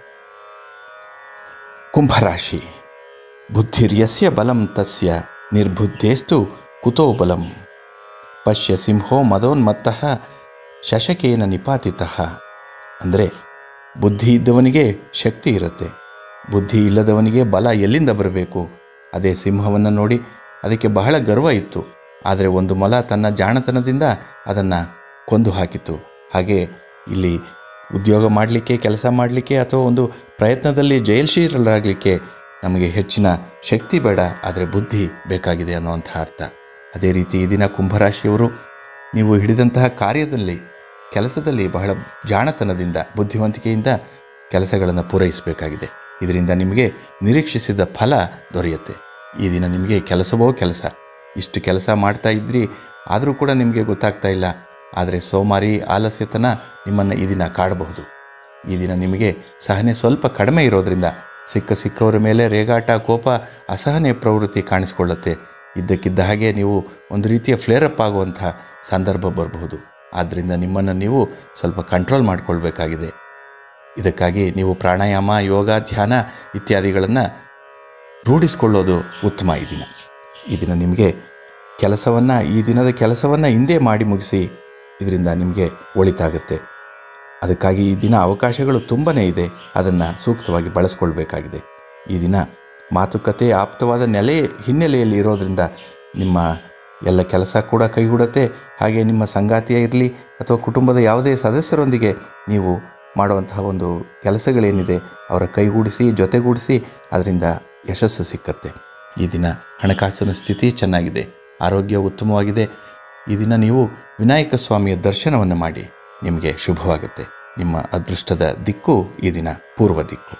ಕುಂಭರಾಶಿ ಬುದ್ಧಿರ್ಯಸ್ಯ ಬಲಂ ತಸ್ಯ ನಿರ್ಬುದ್ಧೇಸ್ತು ಕುತೋ ಬಲಂ ಪಶ್ಯ ಸಿಂಹೋ ಮದೋನ್ಮತ್ತಃ ಶಶಕೇನ ನಿಪಾತಿತಃ ಅಂದರೆ ಬುದ್ಧಿ ಇದ್ದವನಿಗೆ ಶಕ್ತಿ ಇರುತ್ತೆ ಬುದ್ಧಿ ಇಲ್ಲದವನಿಗೆ ಬಲ ಎಲ್ಲಿಂದ ಬರಬೇಕು ಅದೇ ಸಿಂಹವನ್ನು ನೋಡಿ ಅದಕ್ಕೆ ಬಹಳ ಗರ್ವ ಇತ್ತು ಆದರೆ ಒಂದು ಮೊಲ ತನ್ನ ಜಾಣತನದಿಂದ ಅದನ್ನು ಕೊಂದು ಹಾಕಿತು ಹಾಗೆ ಇಲ್ಲಿ ಉದ್ಯೋಗ ಮಾಡಲಿಕ್ಕೆ ಕೆಲಸ ಮಾಡಲಿಕ್ಕೆ ಅಥವಾ ಒಂದು ಪ್ರಯತ್ನದಲ್ಲಿ ಜಯಶೀಲರಾಗಲಿಕ್ಕೆ ನಮಗೆ ಹೆಚ್ಚಿನ ಶಕ್ತಿ ಬೇಡ ಆದರೆ ಬುದ್ಧಿ ಬೇಕಾಗಿದೆ ಅನ್ನುವಂಥ ಅರ್ಥ ಅದೇ ರೀತಿ ಈ ದಿನ ಕುಂಭರಾಶಿಯವರು ನೀವು ಹಿಡಿದಂತಹ ಕಾರ್ಯದಲ್ಲಿ ಕೆಲಸದಲ್ಲಿ ಬಹಳ ಜಾಣತನದಿಂದ ಬುದ್ಧಿವಂತಿಕೆಯಿಂದ ಕೆಲಸಗಳನ್ನು ಪೂರೈಸಬೇಕಾಗಿದೆ ಇದರಿಂದ ನಿಮಗೆ ನಿರೀಕ್ಷಿಸಿದ ಫಲ ದೊರೆಯುತ್ತೆ ಈ ದಿನ ನಿಮಗೆ ಕೆಲಸವೋ ಕೆಲಸ ಇಷ್ಟು ಕೆಲಸ ಮಾಡ್ತಾ ಇದ್ರಿ ಆದರೂ ಕೂಡ ನಿಮಗೆ ಗೊತ್ತಾಗ್ತಾ ಇಲ್ಲ ಆದರೆ ಸೋಮಾರಿ ಆಲಸ್ಯತನ ನಿಮ್ಮನ್ನು ಈ ದಿನ ಕಾಡಬಹುದು ಈ ದಿನ ನಿಮಗೆ ಸಹನೆ ಸ್ವಲ್ಪ ಕಡಿಮೆ ಇರೋದ್ರಿಂದ ಸಿಕ್ಕ ಸಿಕ್ಕವರ ಮೇಲೆ ರೇಗಾಟ ಕೋಪ ಅಸಹನೆ ಪ್ರವೃತ್ತಿ ಕಾಣಿಸ್ಕೊಳ್ಳುತ್ತೆ ಇದ್ದಕ್ಕಿದ್ದ ಹಾಗೆ ನೀವು ಒಂದು ರೀತಿಯ ಫ್ಲೇರಪ್ ಆಗುವಂಥ ಸಂದರ್ಭ ಬರಬಹುದು ಆದ್ದರಿಂದ ನಿಮ್ಮನ್ನು ನೀವು ಸ್ವಲ್ಪ ಕಂಟ್ರೋಲ್ ಮಾಡಿಕೊಳ್ಬೇಕಾಗಿದೆ ಇದಕ್ಕಾಗಿ ನೀವು ಪ್ರಾಣಾಯಾಮ ಯೋಗ ಧ್ಯಾನ ಇತ್ಯಾದಿಗಳನ್ನು ರೂಢಿಸ್ಕೊಳ್ಳೋದು ಉತ್ತಮ ಈ ದಿನ ಈ ದಿನ ನಿಮಗೆ ಕೆಲಸವನ್ನು ಈ ದಿನದ ಕೆಲಸವನ್ನು ಹಿಂದೆ ಮಾಡಿ ಮುಗಿಸಿ ಇದರಿಂದ ನಿಮಗೆ ಒಳಿತಾಗುತ್ತೆ ಅದಕ್ಕಾಗಿ ಈ ದಿನ ಅವಕಾಶಗಳು ತುಂಬಾ ಇದೆ ಅದನ್ನು ಸೂಕ್ತವಾಗಿ ಬಳಸ್ಕೊಳ್ಬೇಕಾಗಿದೆ ಈ ದಿನ ಮಾತುಕತೆ ಆಪ್ತವಾದ ನೆಲೆ ಹಿನ್ನೆಲೆಯಲ್ಲಿ ಇರೋದರಿಂದ ನಿಮ್ಮ ಎಲ್ಲ ಕೆಲಸ ಕೂಡ ಕೈಗೂಡುತ್ತೆ ಹಾಗೆ ನಿಮ್ಮ ಸಂಗಾತಿಯ ಇರಲಿ ಅಥವಾ ಕುಟುಂಬದ ಯಾವುದೇ ಸದಸ್ಯರೊಂದಿಗೆ ನೀವು ಮಾಡುವಂತಹ ಒಂದು ಕೆಲಸಗಳೇನಿದೆ ಅವರ ಕೈಗೂಡಿಸಿ ಜೊತೆಗೂಡಿಸಿ ಅದರಿಂದ ಯಶಸ್ಸು ಸಿಕ್ಕತ್ತೆ ಈ ದಿನ ಹಣಕಾಸಿನ ಸ್ಥಿತಿ ಚೆನ್ನಾಗಿದೆ ಆರೋಗ್ಯ ಉತ್ತಮವಾಗಿದೆ ಈ ದಿನ ನೀವು ವಿನಾಯಕ ಸ್ವಾಮಿಯ ದರ್ಶನವನ್ನು ಮಾಡಿ ನಿಮಗೆ ಶುಭವಾಗುತ್ತೆ ನಿಮ್ಮ ಅದೃಷ್ಟದ ದಿಕ್ಕು ಈ ದಿನ ಪೂರ್ವ ದಿಕ್ಕು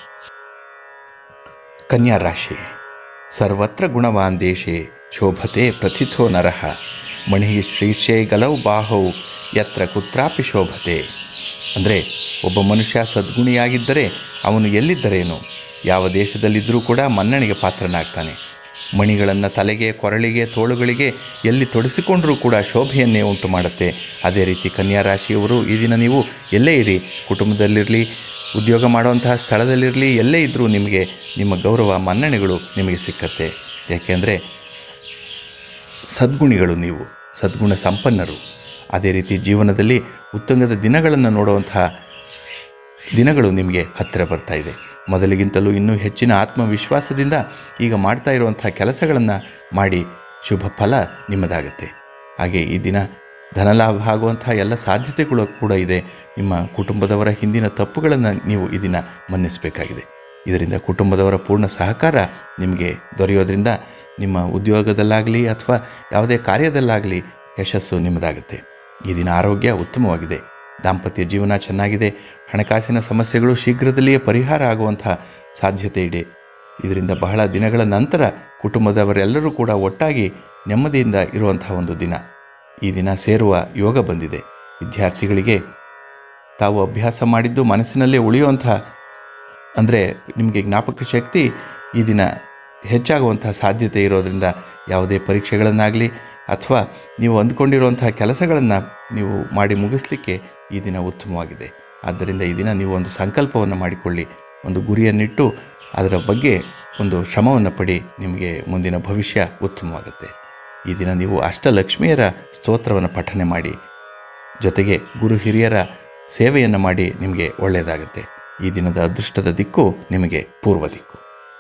ಕನ್ಯಾ ರಾಶಿ ಸರ್ವತ್ರ ಗುಣವಾನ್ ದೇಶೆ ಶೋಭತೆ ಪ್ರಥಿತೋ ನರಃ ಮಣಿ ಶ್ರೀಶೇ ಗಲೌ ಬಾಹೌ ಯತ್ರ ಕುತ್ರಾಪಿ ಶೋಭತೆ ಅಂದರೆ ಒಬ್ಬ ಮನುಷ್ಯ ಸದ್ಗುಣಿಯಾಗಿದ್ದರೆ ಅವನು ಎಲ್ಲಿದ್ದರೇನು ಯಾವ ದೇಶದಲ್ಲಿದ್ದರೂ ಕೂಡ ಮನ್ನಣೆಗೆ ಪಾತ್ರನಾಗ್ತಾನೆ ಮಣಿಗಳನ್ನು ತಲೆಗೆ ಕೊರಳಿಗೆ ತೋಳುಗಳಿಗೆ ಎಲ್ಲಿ ತೊಡಿಸಿಕೊಂಡರೂ ಕೂಡ ಶೋಭೆಯನ್ನೇ ಉಂಟು ಮಾಡುತ್ತೆ ಅದೇ ರೀತಿ ಕನ್ಯಾ ರಾಶಿಯವರು ಈ ದಿನ ನೀವು ಎಲ್ಲೇ ಇರಿ ಕುಟುಂಬದಲ್ಲಿರಲಿ ಉದ್ಯೋಗ ಮಾಡುವಂತಹ ಸ್ಥಳದಲ್ಲಿರಲಿ ಎಲ್ಲೇ ಇದ್ದರೂ ನಿಮಗೆ ನಿಮ್ಮ ಗೌರವ ಮನ್ನಣೆಗಳು ನಿಮಗೆ ಸಿಕ್ಕತ್ತೆ ಯಾಕೆಂದರೆ ಸದ್ಗುಣಿಗಳು ನೀವು ಸದ್ಗುಣ ಸಂಪನ್ನರು ಅದೇ ರೀತಿ ಜೀವನದಲ್ಲಿ ಉತ್ತುಂಗದ ದಿನಗಳನ್ನು ನೋಡುವಂತಹ ದಿನಗಳು ನಿಮಗೆ ಹತ್ತಿರ ಬರ್ತಾ ಇದೆ ಮೊದಲಿಗಿಂತಲೂ ಇನ್ನೂ ಹೆಚ್ಚಿನ ಆತ್ಮವಿಶ್ವಾಸದಿಂದ ಈಗ ಮಾಡ್ತಾ ಇರುವಂತಹ ಕೆಲಸಗಳನ್ನು ಮಾಡಿ ಶುಭ ಫಲ ನಿಮ್ಮದಾಗತ್ತೆ ಹಾಗೆ ಈ ದಿನ ಧನಲಾಭ ಆಗುವಂತಹ ಎಲ್ಲ ಸಾಧ್ಯತೆಗಳು ಕೂಡ ಇದೆ ನಿಮ್ಮ ಕುಟುಂಬದವರ ಹಿಂದಿನ ತಪ್ಪುಗಳನ್ನು ನೀವು ಈ ದಿನ ಮನ್ನಿಸಬೇಕಾಗಿದೆ ಇದರಿಂದ ಕುಟುಂಬದವರ ಪೂರ್ಣ ಸಹಕಾರ ನಿಮಗೆ ದೊರೆಯೋದ್ರಿಂದ ನಿಮ್ಮ ಉದ್ಯೋಗದಲ್ಲಾಗಲಿ ಅಥವಾ ಯಾವುದೇ ಕಾರ್ಯದಲ್ಲಾಗಲಿ ಯಶಸ್ಸು ನಿಮ್ಮದಾಗುತ್ತೆ ಈ ದಿನ ಆರೋಗ್ಯ ಉತ್ತಮವಾಗಿದೆ ದಾಂಪತ್ಯ ಜೀವನ ಚೆನ್ನಾಗಿದೆ ಹಣಕಾಸಿನ ಸಮಸ್ಯೆಗಳು ಶೀಘ್ರದಲ್ಲಿಯೇ ಪರಿಹಾರ ಆಗುವಂಥ ಸಾಧ್ಯತೆ ಇದೆ ಇದರಿಂದ ಬಹಳ ದಿನಗಳ ನಂತರ ಕುಟುಂಬದವರೆಲ್ಲರೂ ಕೂಡ ಒಟ್ಟಾಗಿ ನೆಮ್ಮದಿಯಿಂದ ಇರುವಂತಹ ಒಂದು ದಿನ ಈ ದಿನ ಸೇರುವ ಯೋಗ ಬಂದಿದೆ ವಿದ್ಯಾರ್ಥಿಗಳಿಗೆ ತಾವು ಅಭ್ಯಾಸ ಮಾಡಿದ್ದು ಮನಸ್ಸಿನಲ್ಲೇ ಉಳಿಯುವಂಥ ಅಂದರೆ ನಿಮಗೆ ಜ್ಞಾಪಕ ಶಕ್ತಿ ಈ ದಿನ ಹೆಚ್ಚಾಗುವಂತಹ ಸಾಧ್ಯತೆ ಇರೋದರಿಂದ ಯಾವುದೇ ಪರೀಕ್ಷೆಗಳನ್ನಾಗಲಿ ಅಥವಾ ನೀವು ಅಂದ್ಕೊಂಡಿರುವಂತಹ ಕೆಲಸಗಳನ್ನು ನೀವು ಮಾಡಿ ಮುಗಿಸ್ಲಿಕ್ಕೆ ಈ ದಿನ ಉತ್ತಮವಾಗಿದೆ ಆದ್ದರಿಂದ ಈ ದಿನ ನೀವು ಒಂದು ಸಂಕಲ್ಪವನ್ನು ಮಾಡಿಕೊಳ್ಳಿ ಒಂದು ಗುರಿಯನ್ನಿಟ್ಟು ಅದರ ಬಗ್ಗೆ ಒಂದು ಶ್ರಮವನ್ನು ಪಡಿ ನಿಮಗೆ ಮುಂದಿನ ಭವಿಷ್ಯ ಉತ್ತಮವಾಗುತ್ತೆ ಈ ದಿನ ನೀವು ಅಷ್ಟಲಕ್ಷ್ಮಿಯರ ಸ್ತೋತ್ರವನ್ನು ಪಠನೆ ಮಾಡಿ ಜೊತೆಗೆ ಗುರು ಹಿರಿಯರ ಸೇವೆಯನ್ನು ಮಾಡಿ ನಿಮಗೆ ಒಳ್ಳೆಯದಾಗುತ್ತೆ ಈ ದಿನದ ಅದೃಷ್ಟದ ದಿಕ್ಕು ನಿಮಗೆ ಪೂರ್ವ ದಿಕ್ಕು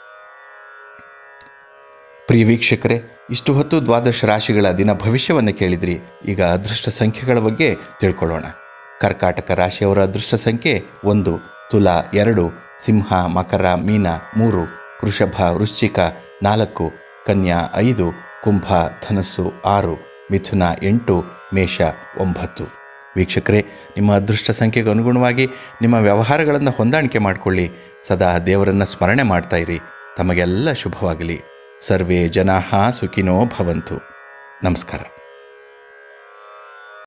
ಪ್ರಿಯ ವೀಕ್ಷಕರೇ ಇಷ್ಟು ಹೊತ್ತು ದ್ವಾದಶ ರಾಶಿಗಳ ದಿನ ಭವಿಷ್ಯವನ್ನು ಕೇಳಿದ್ರಿ ಈಗ ಅದೃಷ್ಟ ಸಂಖ್ಯೆಗಳ ಬಗ್ಗೆ ತಿಳ್ಕೊಳ್ಳೋಣ ಕರ್ಕಾಟಕ ರಾಶಿಯವರ ಅದೃಷ್ಟ ಸಂಖ್ಯೆ ಒಂದು ತುಲಾ ಎರಡು ಸಿಂಹ ಮಕರ ಮೀನ ಮೂರು ವೃಷಭ ವೃಶ್ಚಿಕ ನಾಲ್ಕು ಕನ್ಯಾ ಐದು ಕುಂಭ ಧನಸ್ಸು ಆರು ಮಿಥುನ ಎಂಟು ಮೇಷ ಒಂಬತ್ತು ವೀಕ್ಷಕರೇ ನಿಮ್ಮ ಅದೃಷ್ಟ ಸಂಖ್ಯೆಗೆ ಅನುಗುಣವಾಗಿ ನಿಮ್ಮ ವ್ಯವಹಾರಗಳನ್ನು ಹೊಂದಾಣಿಕೆ ಮಾಡಿಕೊಳ್ಳಿ ಸದಾ ದೇವರನ್ನು ಸ್ಮರಣೆ ಮಾಡ್ತಾ ಇರಿ ತಮಗೆಲ್ಲ ಶುಭವಾಗಲಿ ಸರ್ವೇ ಜನಾಃ ಸುಖಿನೋ ಭವಂತು ನಮಸ್ಕಾರ